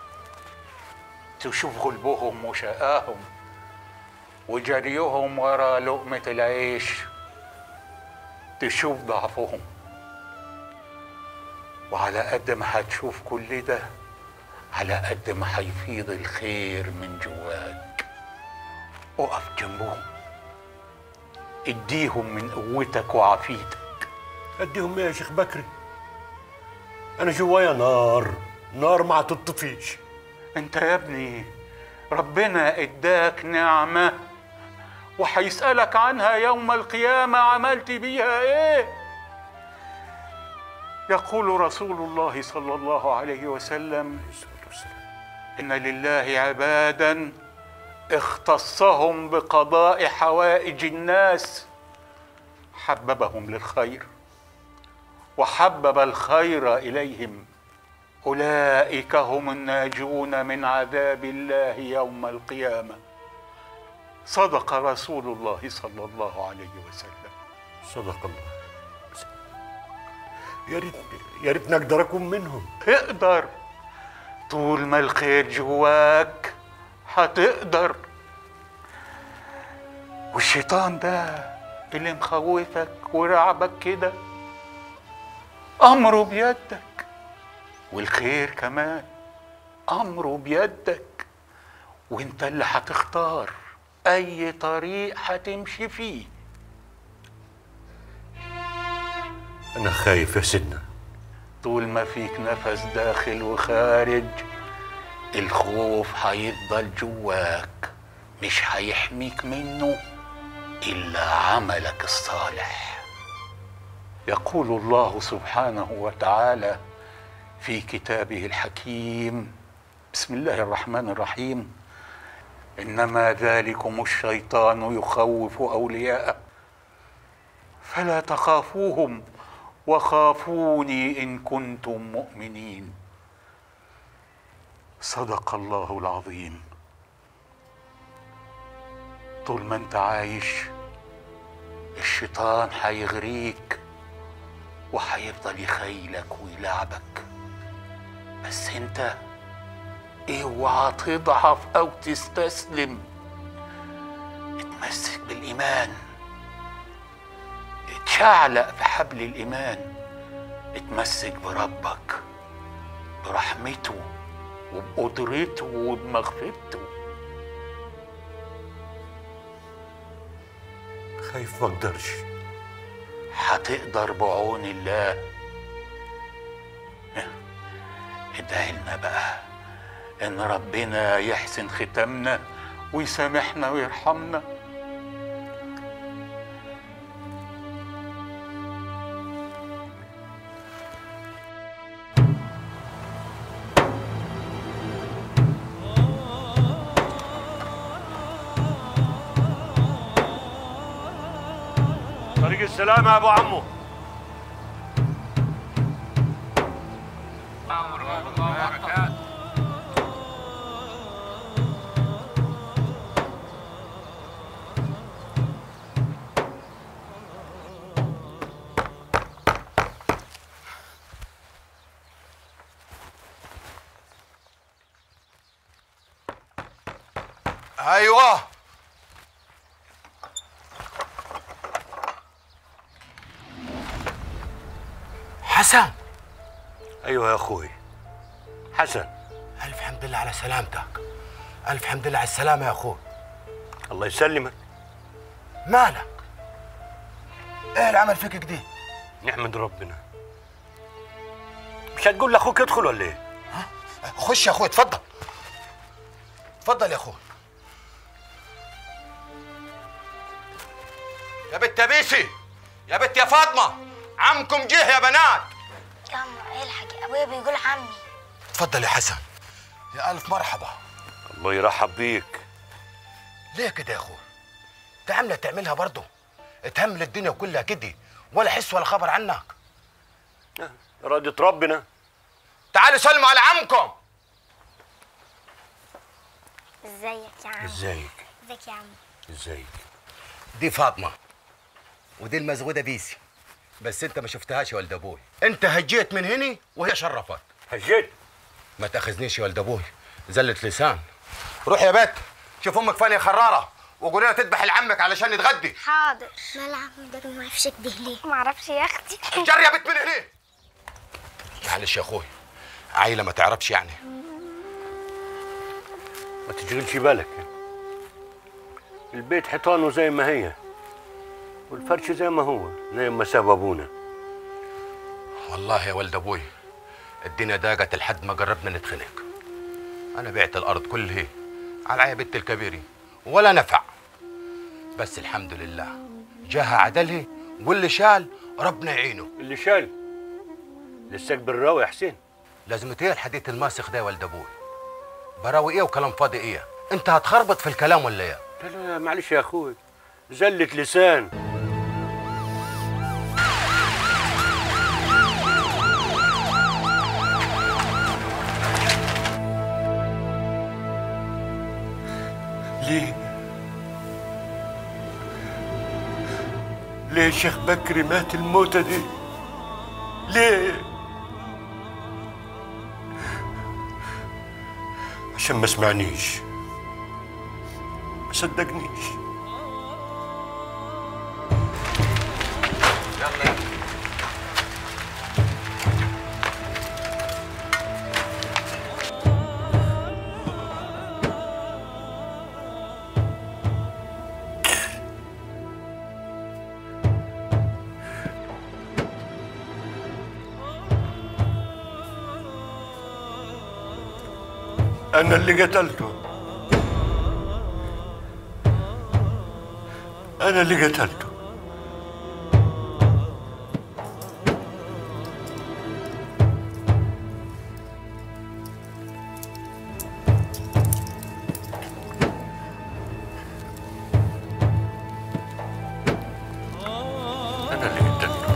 تشوف غلبهم وشقاهم وجريهم ورا لقمة العيش تشوف ضعفهم وعلى قد ما هتشوف كل ده على قد ما هيفيض الخير من جواك اقف جنبهم اديهم من قوتك وعافيتك اديهم ايه يا شيخ بكري انا جوايا نار نار ما هتطفيش انت يا ابني ربنا اداك نعمة وهيسألك عنها يوم القيامة عملت بيها ايه يقول رسول الله صلى الله عليه وسلم ان لله عبادا اختصهم بقضاء حوائج الناس حببهم للخير وحبب الخير اليهم اولئك هم الناجون من عذاب الله يوم القيامه صدق رسول الله صلى الله عليه وسلم صدق الله يا ريت يا ريت نقدر اكون منهم تقدر طول ما الخير جواك هتقدر والشيطان ده اللي مخوفك ورعبك كده امره بيدك والخير كمان امره بيدك وانت اللي هتختار اي طريق هتمشي فيه انا خايف يا سيدنا طول ما فيك نفس داخل وخارج الخوف هيفضل جواك مش هيحميك منه الا عملك الصالح يقول الله سبحانه وتعالى في كتابه الحكيم بسم الله الرحمن الرحيم انما ذلكم الشيطان يخوف اولياءه فلا تخافوهم وخافوني ان كنتم مؤمنين صدق الله العظيم طول ما انت عايش الشيطان هيغريك وهيفضل يخيلك ويلعبك بس انت اوعى تضعف او تستسلم اتمسك بالايمان اتشعلق في حبل الايمان اتمسك بربك برحمته وبقدرته وبمغفرته خايف ما اقدرش هتقدر بعون الله ادعي لنا بقى ان ربنا يحسن ختامنا ويسامحنا ويرحمنا طريق السلامة يا ابو عمو ايوه حسن ايوه يا اخوي حسن الف حمد لله على سلامتك الف حمد لله على السلامه يا اخوي الله يسلمك مالك ايه اللي عمل فيك كده نحمد ربنا مش هتقول لاخوك ادخل ولا ايه خش يا اخوي اتفضل اتفضل يا اخوي يا بنت يا بيسي يا بنت يا فاطمه عمكم جه يا بنات يلا الحق ابويا بيقول عمي اتفضل يا حسن يا الف مرحبا الله يرحب بيك ليه كده يا اخوي انت عامله تعملها برضه تهمل الدنيا كلها كده ولا حس ولا خبر عنك إرادة ربنا تعالوا سلموا على عمكم ازيك يا عم ازيك ازيك يا عم ازيك دي فاطمه ودي المزغوده بيسي بس انت ما شفتهاش يا ولد ابوي انت هجيت من هني وهي شرفت هجيت ما تاخذنيش يا ولد ابوي زلة لسان روح يا بت شوف امك فانية خراره وقول لها تذبح لعمك علشان يتغدي حاضر مال عم ده ما يعرفش كده ليه ما اعرفش يا اختي جري يا بت من هنا معلش يا اخوي عيله ما تعرفش يعني ما تشغلش بالك البيت حيطانه زي ما هي والفرش زي ما هو زي ما ساب ابونا والله يا ولد ابوي الدنيا ضاقت لحد ما قربنا نتخنق انا بعت الارض كلها على بنت الكبيري ولا نفع بس الحمد لله جاها عدلها واللي شال ربنا يعينه اللي شال لساك بالراوي يا حسين لازم ايه الحديث الماسخ ده يا ولد ابوي براوي ايه وكلام فاضي ايه انت هتخربط في الكلام ولا ايه لا لا معلش يا اخوي زلة لسان ليه ليه شيخ بكري مات الموتة دي ليه عشان ما سمعنيش ما صدقنيش أنا اللي قتلته أنا اللي قتلته أنا اللي قتلته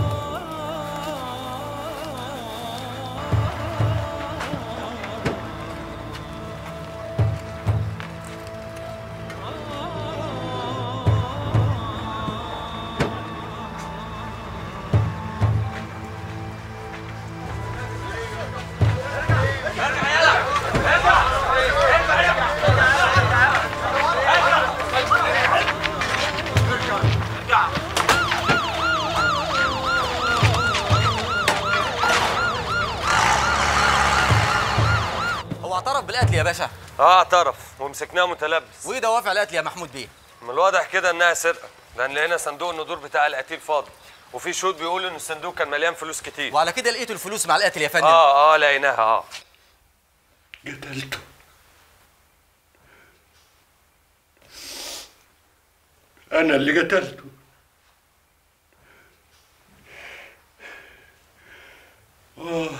هو اعترف بالقتل يا باشا اه اعترف ومسكناه متلبس وايه دوافع القتل يا محمود بيه من الواضح كده انها سرقه لان لقينا صندوق الندور بتاع القتيل فاضي وفي شهود بيقولوا ان الصندوق كان مليان فلوس كتير وعلى كده لقيتوا الفلوس مع القاتل يا فندم اه اه لقيناها اه قتلته أنا اللي قتلته آه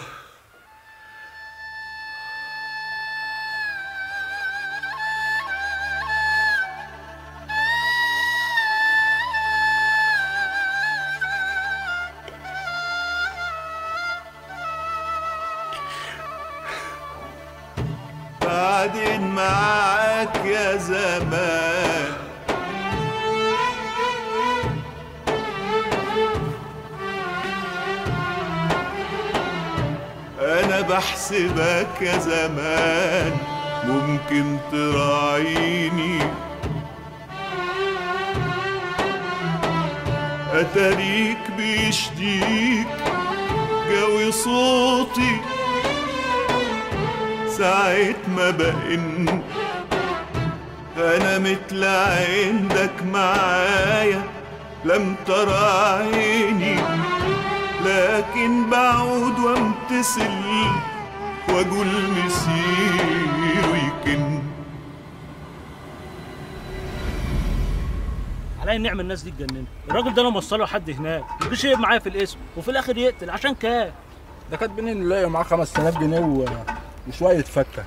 بعدين معاك يا زمان انا بحسبك يا زمان ممكن تراعيني اتاريك بيشديك جوي صوتي ساعة ما بقن أنا مثل عندك معايا لم ترى عيني لكن بعود وامتثل واقول مسير ويكن علي النعمة الناس دي اتجننت الراجل ده لو موصله حد هناك يجيش يقف معايا في الاسم وفي الاخر يقتل عشان كام ده كاتبين انه لاقي معاه 5000 جنيه و... وشويه فكه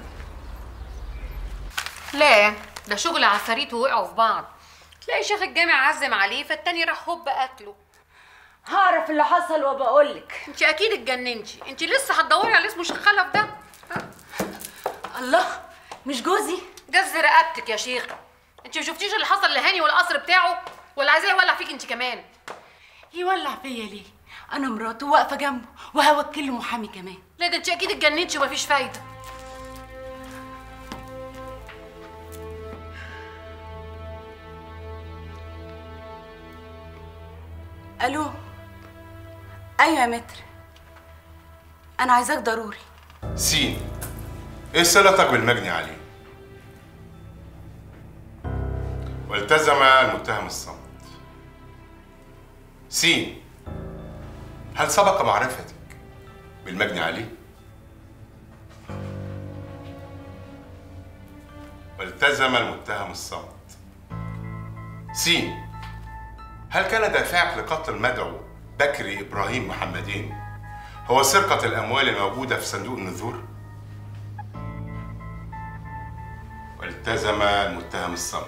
لا ده شغل عفاريت ووقعوا في بعض تلاقي شيخ الجامع عزم عليه فالتاني راح هوب قتله هعرف اللي حصل وبقولك انت اكيد اتجننتي انت لسه هتدوري على اسمه شيخ خلف ده الله مش جوزي جز رقبتك يا شيخه انت ما شفتيش اللي حصل لهاني والقصر بتاعه ولا عايزاه يولع فيك انت كمان يولع فيا ليه انا مراته واقفه جنبه وهوكل له محامي كمان لا ده انت اكيد اتجننتي ومفيش فايده الو ايوه يا متر انا عايزاك ضروري سين ايه صلتك بالمجني عليه والتزم المتهم الصمت سين هل سبق معرفتك بالمجني عليه والتزم المتهم الصمت سين هل كان دافعك لقتل المدعو بكري ابراهيم محمدين هو سرقة الأموال الموجودة في صندوق النذور؟ والتزم المتهم الصمت.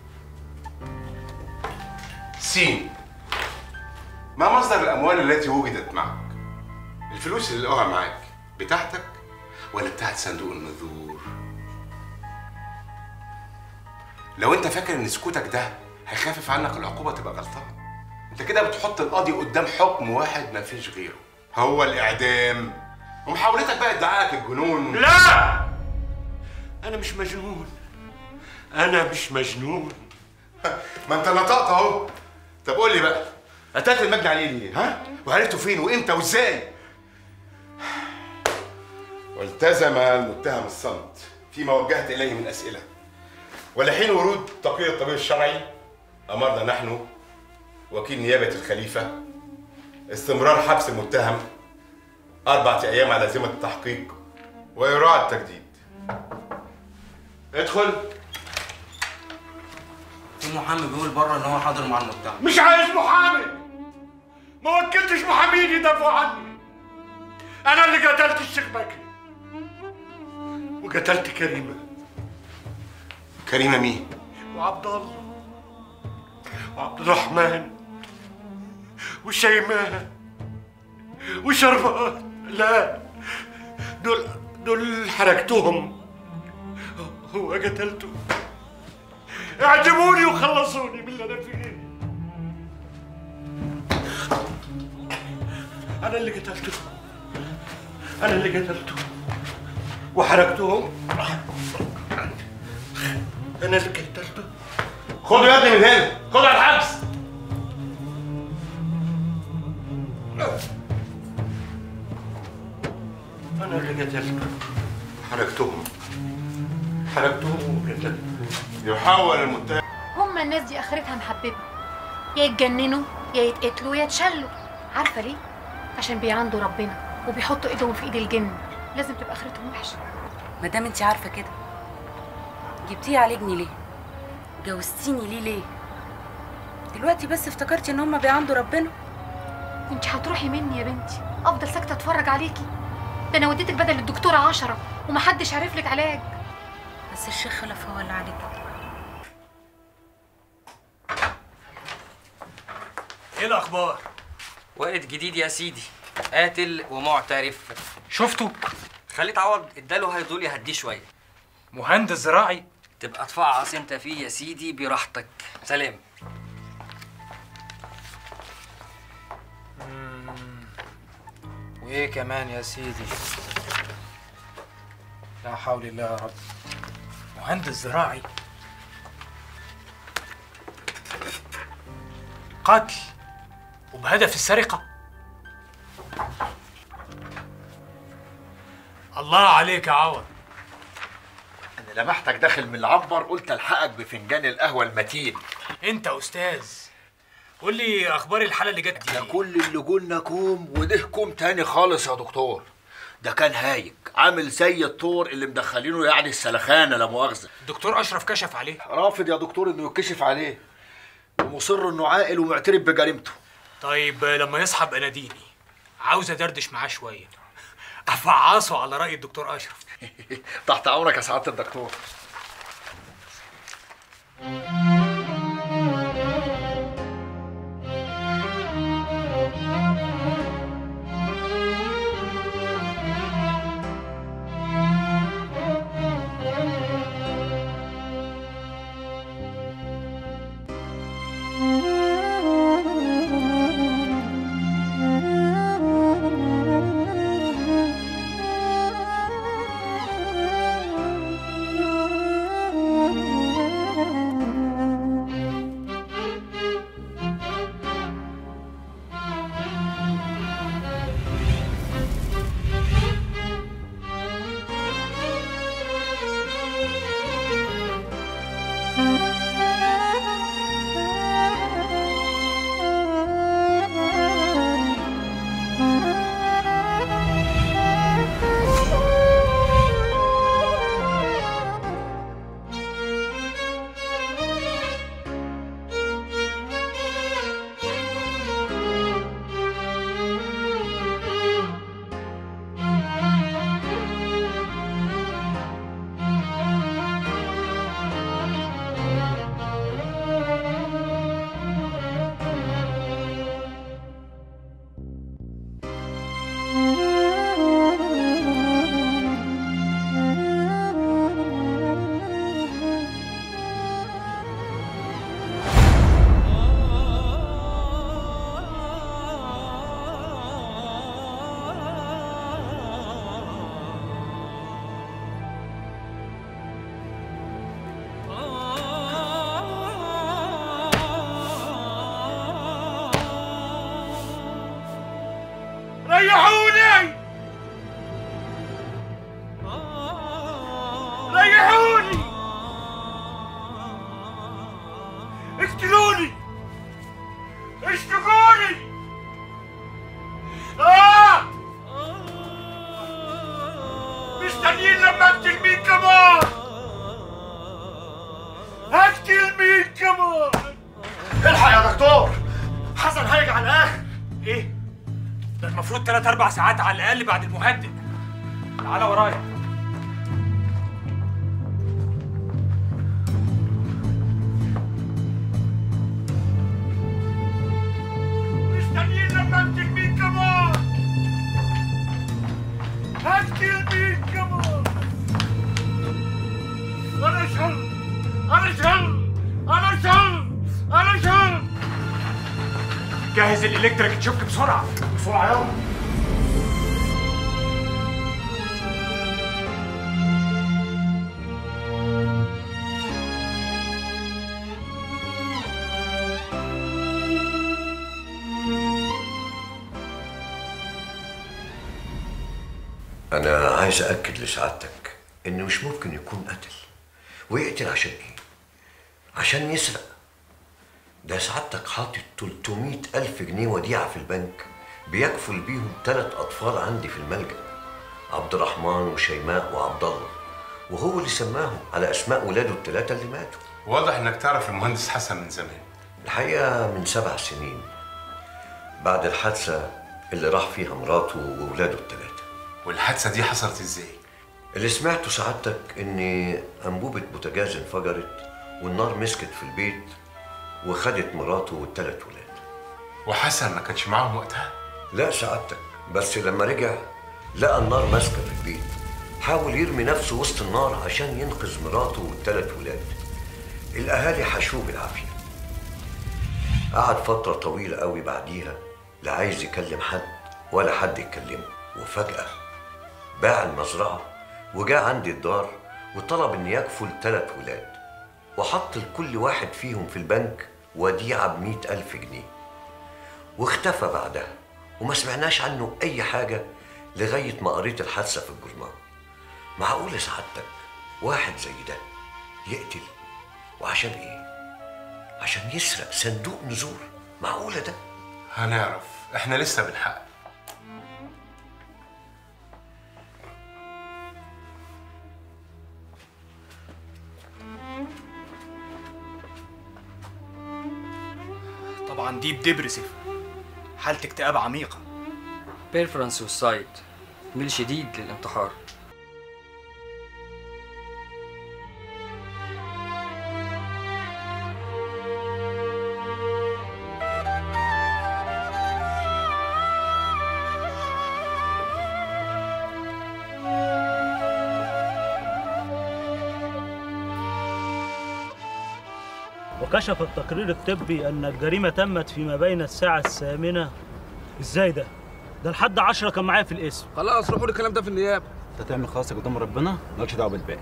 سين ما مصدر الأموال التي وجدت معك؟ الفلوس اللي لقوها معاك بتاعتك ولا بتاعت صندوق النذور؟ لو انت فاكر ان سكوتك ده هيخفف عنك العقوبه تبقى غلطان انت كده بتحط القاضي قدام حكم واحد ما فيش غيره هو الاعدام ومحاولتك بقى ادعائك الجنون لا انا مش مجنون انا مش مجنون ما انت نطقت اهو طب قول لي بقى قتلت المجني عليه ليه ها وعرفته فين وامتى وازاي والتزم المتهم الصمت فيما وجهت اليه من اسئله ولحين ورود تقرير الطبيب الشرعي امرنا نحن وكيل نيابه الخليفه استمرار حبس المتهم اربعه ايام على ذمه التحقيق ويراعى التجديد ادخل في محامي بيقول بره ان هو حاضر مع المتهم مش عايز محامي ما وكلتش محامين يدافعوا عني انا اللي قتلت الشيخ بكري وقتلت كريمه كريمه مين وعبد الله وعبد الرحمن وشيماء وشربات لا دول دول حرقتهم هو قتلته اعدموني وخلصوني من اللي انا فيه انا اللي قتلته انا اللي قتلته وحرقتهم انا اللي قتلته خدوا يا ابني من هنا خدوا على الحبس انا اللي قتلته حرقتهم حرقتهم وقتلته يحول المتهم هما الناس دي اخرتها محببه يا يتجننوا يا يتقتلوا يا يتشلوا عارفه ليه عشان بيعندوا ربنا وبيحطوا ايدهم في ايد الجن لازم تبقى اخرتهم وحشه ما دام انت عارفه كده جبتيه يعالجني ليه جوزتيني ليه ليه دلوقتي بس افتكرتي ان هما بيعندوا ربنا كنت هتروحي مني يا بنتي افضل ساكته اتفرج عليكي ده انا وديتك بدل الدكتوره عشرة ومحدش عارف لك علاج بس الشيخ خلف هو اللي عليك ايه الاخبار وقت جديد يا سيدي قاتل ومعترف شفته خليت عوض اداله هيدول يهديه شويه مهندس زراعي تبقى تفعص انت فيه يا سيدي براحتك سلام وايه كمان يا سيدي لا حول الله يا رب مهندس زراعي قتل وبهدف السرقة الله عليك يا عوض انا لمحتك داخل من العنبر قلت الحقك بفنجان القهوه المتين انت استاذ قول لي اخبار الحاله اللي جت دي ده كل اللي قلنا كوم وده كوم تاني خالص يا دكتور ده كان هايج عامل زي الطور اللي مدخلينه يعني السلخانه لا مؤاخذه الدكتور اشرف كشف عليه رافض يا دكتور انه يتكشف عليه ومصر انه عاقل ومعترف بجريمته طيب لما يصحى ابقى ناديني عاوز ادردش معاه شويه افعصه على راي الدكتور اشرف تحت امرك يا سعاده الدكتور المفروض ثلاث اربع ساعات على الاقل بعد المهدئ تعالى ورايا مستنيين لما اقتل مين كمان اقتل مين كمان انا شر انا شر انا شر انا شر جهز الالكتريك تشوك بسرعه بسرعه يلا أنا عايز أأكد لسعادتك إن مش ممكن يكون قتل ويقتل عشان إيه؟ عشان يسرق ده سعادتك حاطط 300 ألف جنيه وديعة في البنك بيكفل بيهم ثلاث أطفال عندي في الملجأ عبد الرحمن وشيماء وعبد الله وهو اللي سماهم على أسماء ولاده الثلاثة اللي ماتوا واضح انك تعرف المهندس حسن من زمان الحقيقة من سبع سنين بعد الحادثة اللي راح فيها مراته وولاده الثلاثة والحادثة دي حصلت ازاي؟ اللي سمعته سعادتك ان انبوبة بوتاجاز انفجرت والنار مسكت في البيت وخدت مراته والثلاث ولاد وحسن ما كانش معاهم وقتها؟ لا سعادتك بس لما رجع لقى النار ماسكة في البيت حاول يرمي نفسه وسط النار عشان ينقذ مراته والثلاث ولاد الأهالي حشوه بالعافية قعد فترة طويلة قوي بعديها لا عايز يكلم حد ولا حد يكلمه وفجأة باع المزرعة وجاء عندي الدار وطلب إن يكفل ثلاث ولاد وحط لكل واحد فيهم في البنك وديعة بمئة ألف جنيه واختفى بعدها وما سمعناش عنه أي حاجة لغاية ما قريت الحادثة في الجورنال معقول سعادتك واحد زي ده يقتل وعشان ايه؟ عشان يسرق صندوق نزور معقولة ده؟ هنعرف احنا لسه بنحقق طبعا دي بدبرسيف حالة اكتئاب عميقة بيرفرنس سوسايد ميل شديد للانتحار وكشف التقرير الطبي أن الجريمة تمت فيما بين الساعة الثامنة إزاي ده؟ ده لحد عشرة كان معايا في الاسم خلاص روحوا الكلام ده في النيابه انت تعمل خلاصك قدام ربنا مالكش دعوه بالباقي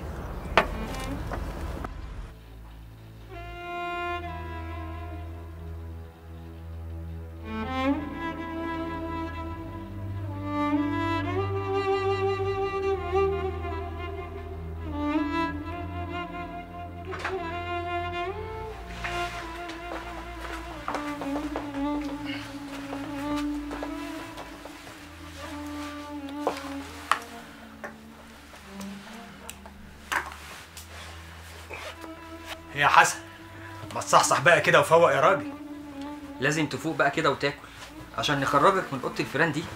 يا حسن ما تصحصح بقى كده وفوق يا راجل لازم تفوق بقى كده وتاكل عشان نخرجك من اوضه الفيران دي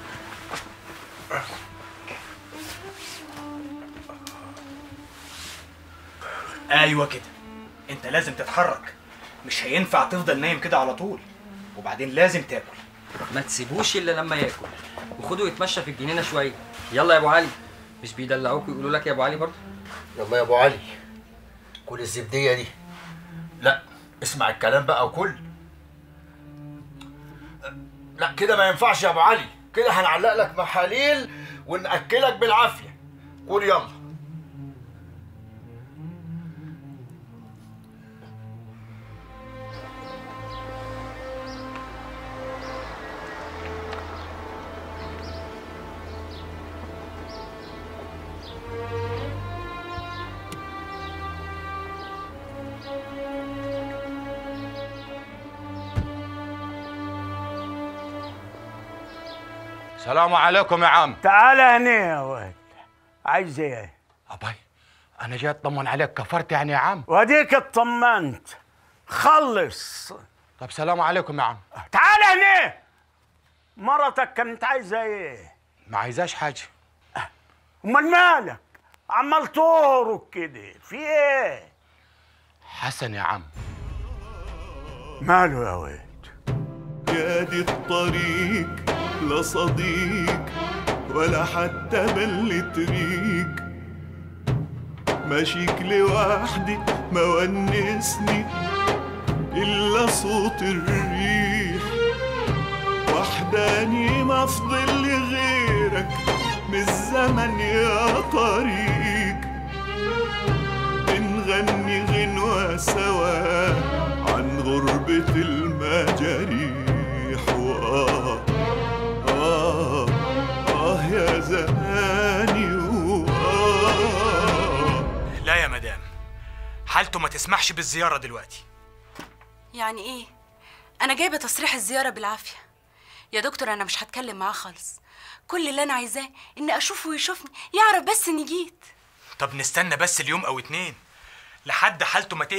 ايوه كده انت لازم تتحرك مش هينفع تفضل نايم كده على طول وبعدين لازم تاكل ما تسيبوش الا لما ياكل وخده يتمشى في الجنينه شويه يلا يا ابو علي مش بيدلعوك ويقولوا لك يا ابو علي برضه يلا يا ابو علي كل الزبديه دي لا اسمع الكلام بقى وكل لا كده ما ينفعش يا ابو علي كده هنعلق لك محاليل وناكلك بالعافيه قول يلا السلام عليكم يا عم تعال هنا يا ولد عايز ايه؟ أباي أنا جاي أطمن عليك كفرت يعني يا عم واديك اطمنت خلص طب سلام عليكم يا عم تعال هنا مرتك كانت عايزه ايه ما عايزاش حاجه امال مالك عمال تهرج كده في ايه حسن يا عم ماله يا واد يا دي الطريق لا صديق ولا حتى بلة ريق ماشيك لوحدي ما ونسني إلا صوت الريح وحداني ما فضل لي غيرك من الزمن يا طريق بنغني غنوة سوا عن غربة المجاريح وآه آه آه يا زماني وآه لا يا مدام حالته ما تسمحش بالزياره دلوقتي يعني ايه انا جايبه تصريح الزياره بالعافيه يا دكتور انا مش هتكلم معاه خالص كل اللي انا عايزاه ان اشوفه ويشوفني يعرف بس اني جيت طب نستنى بس اليوم او اتنين لحد حالته ما تهدى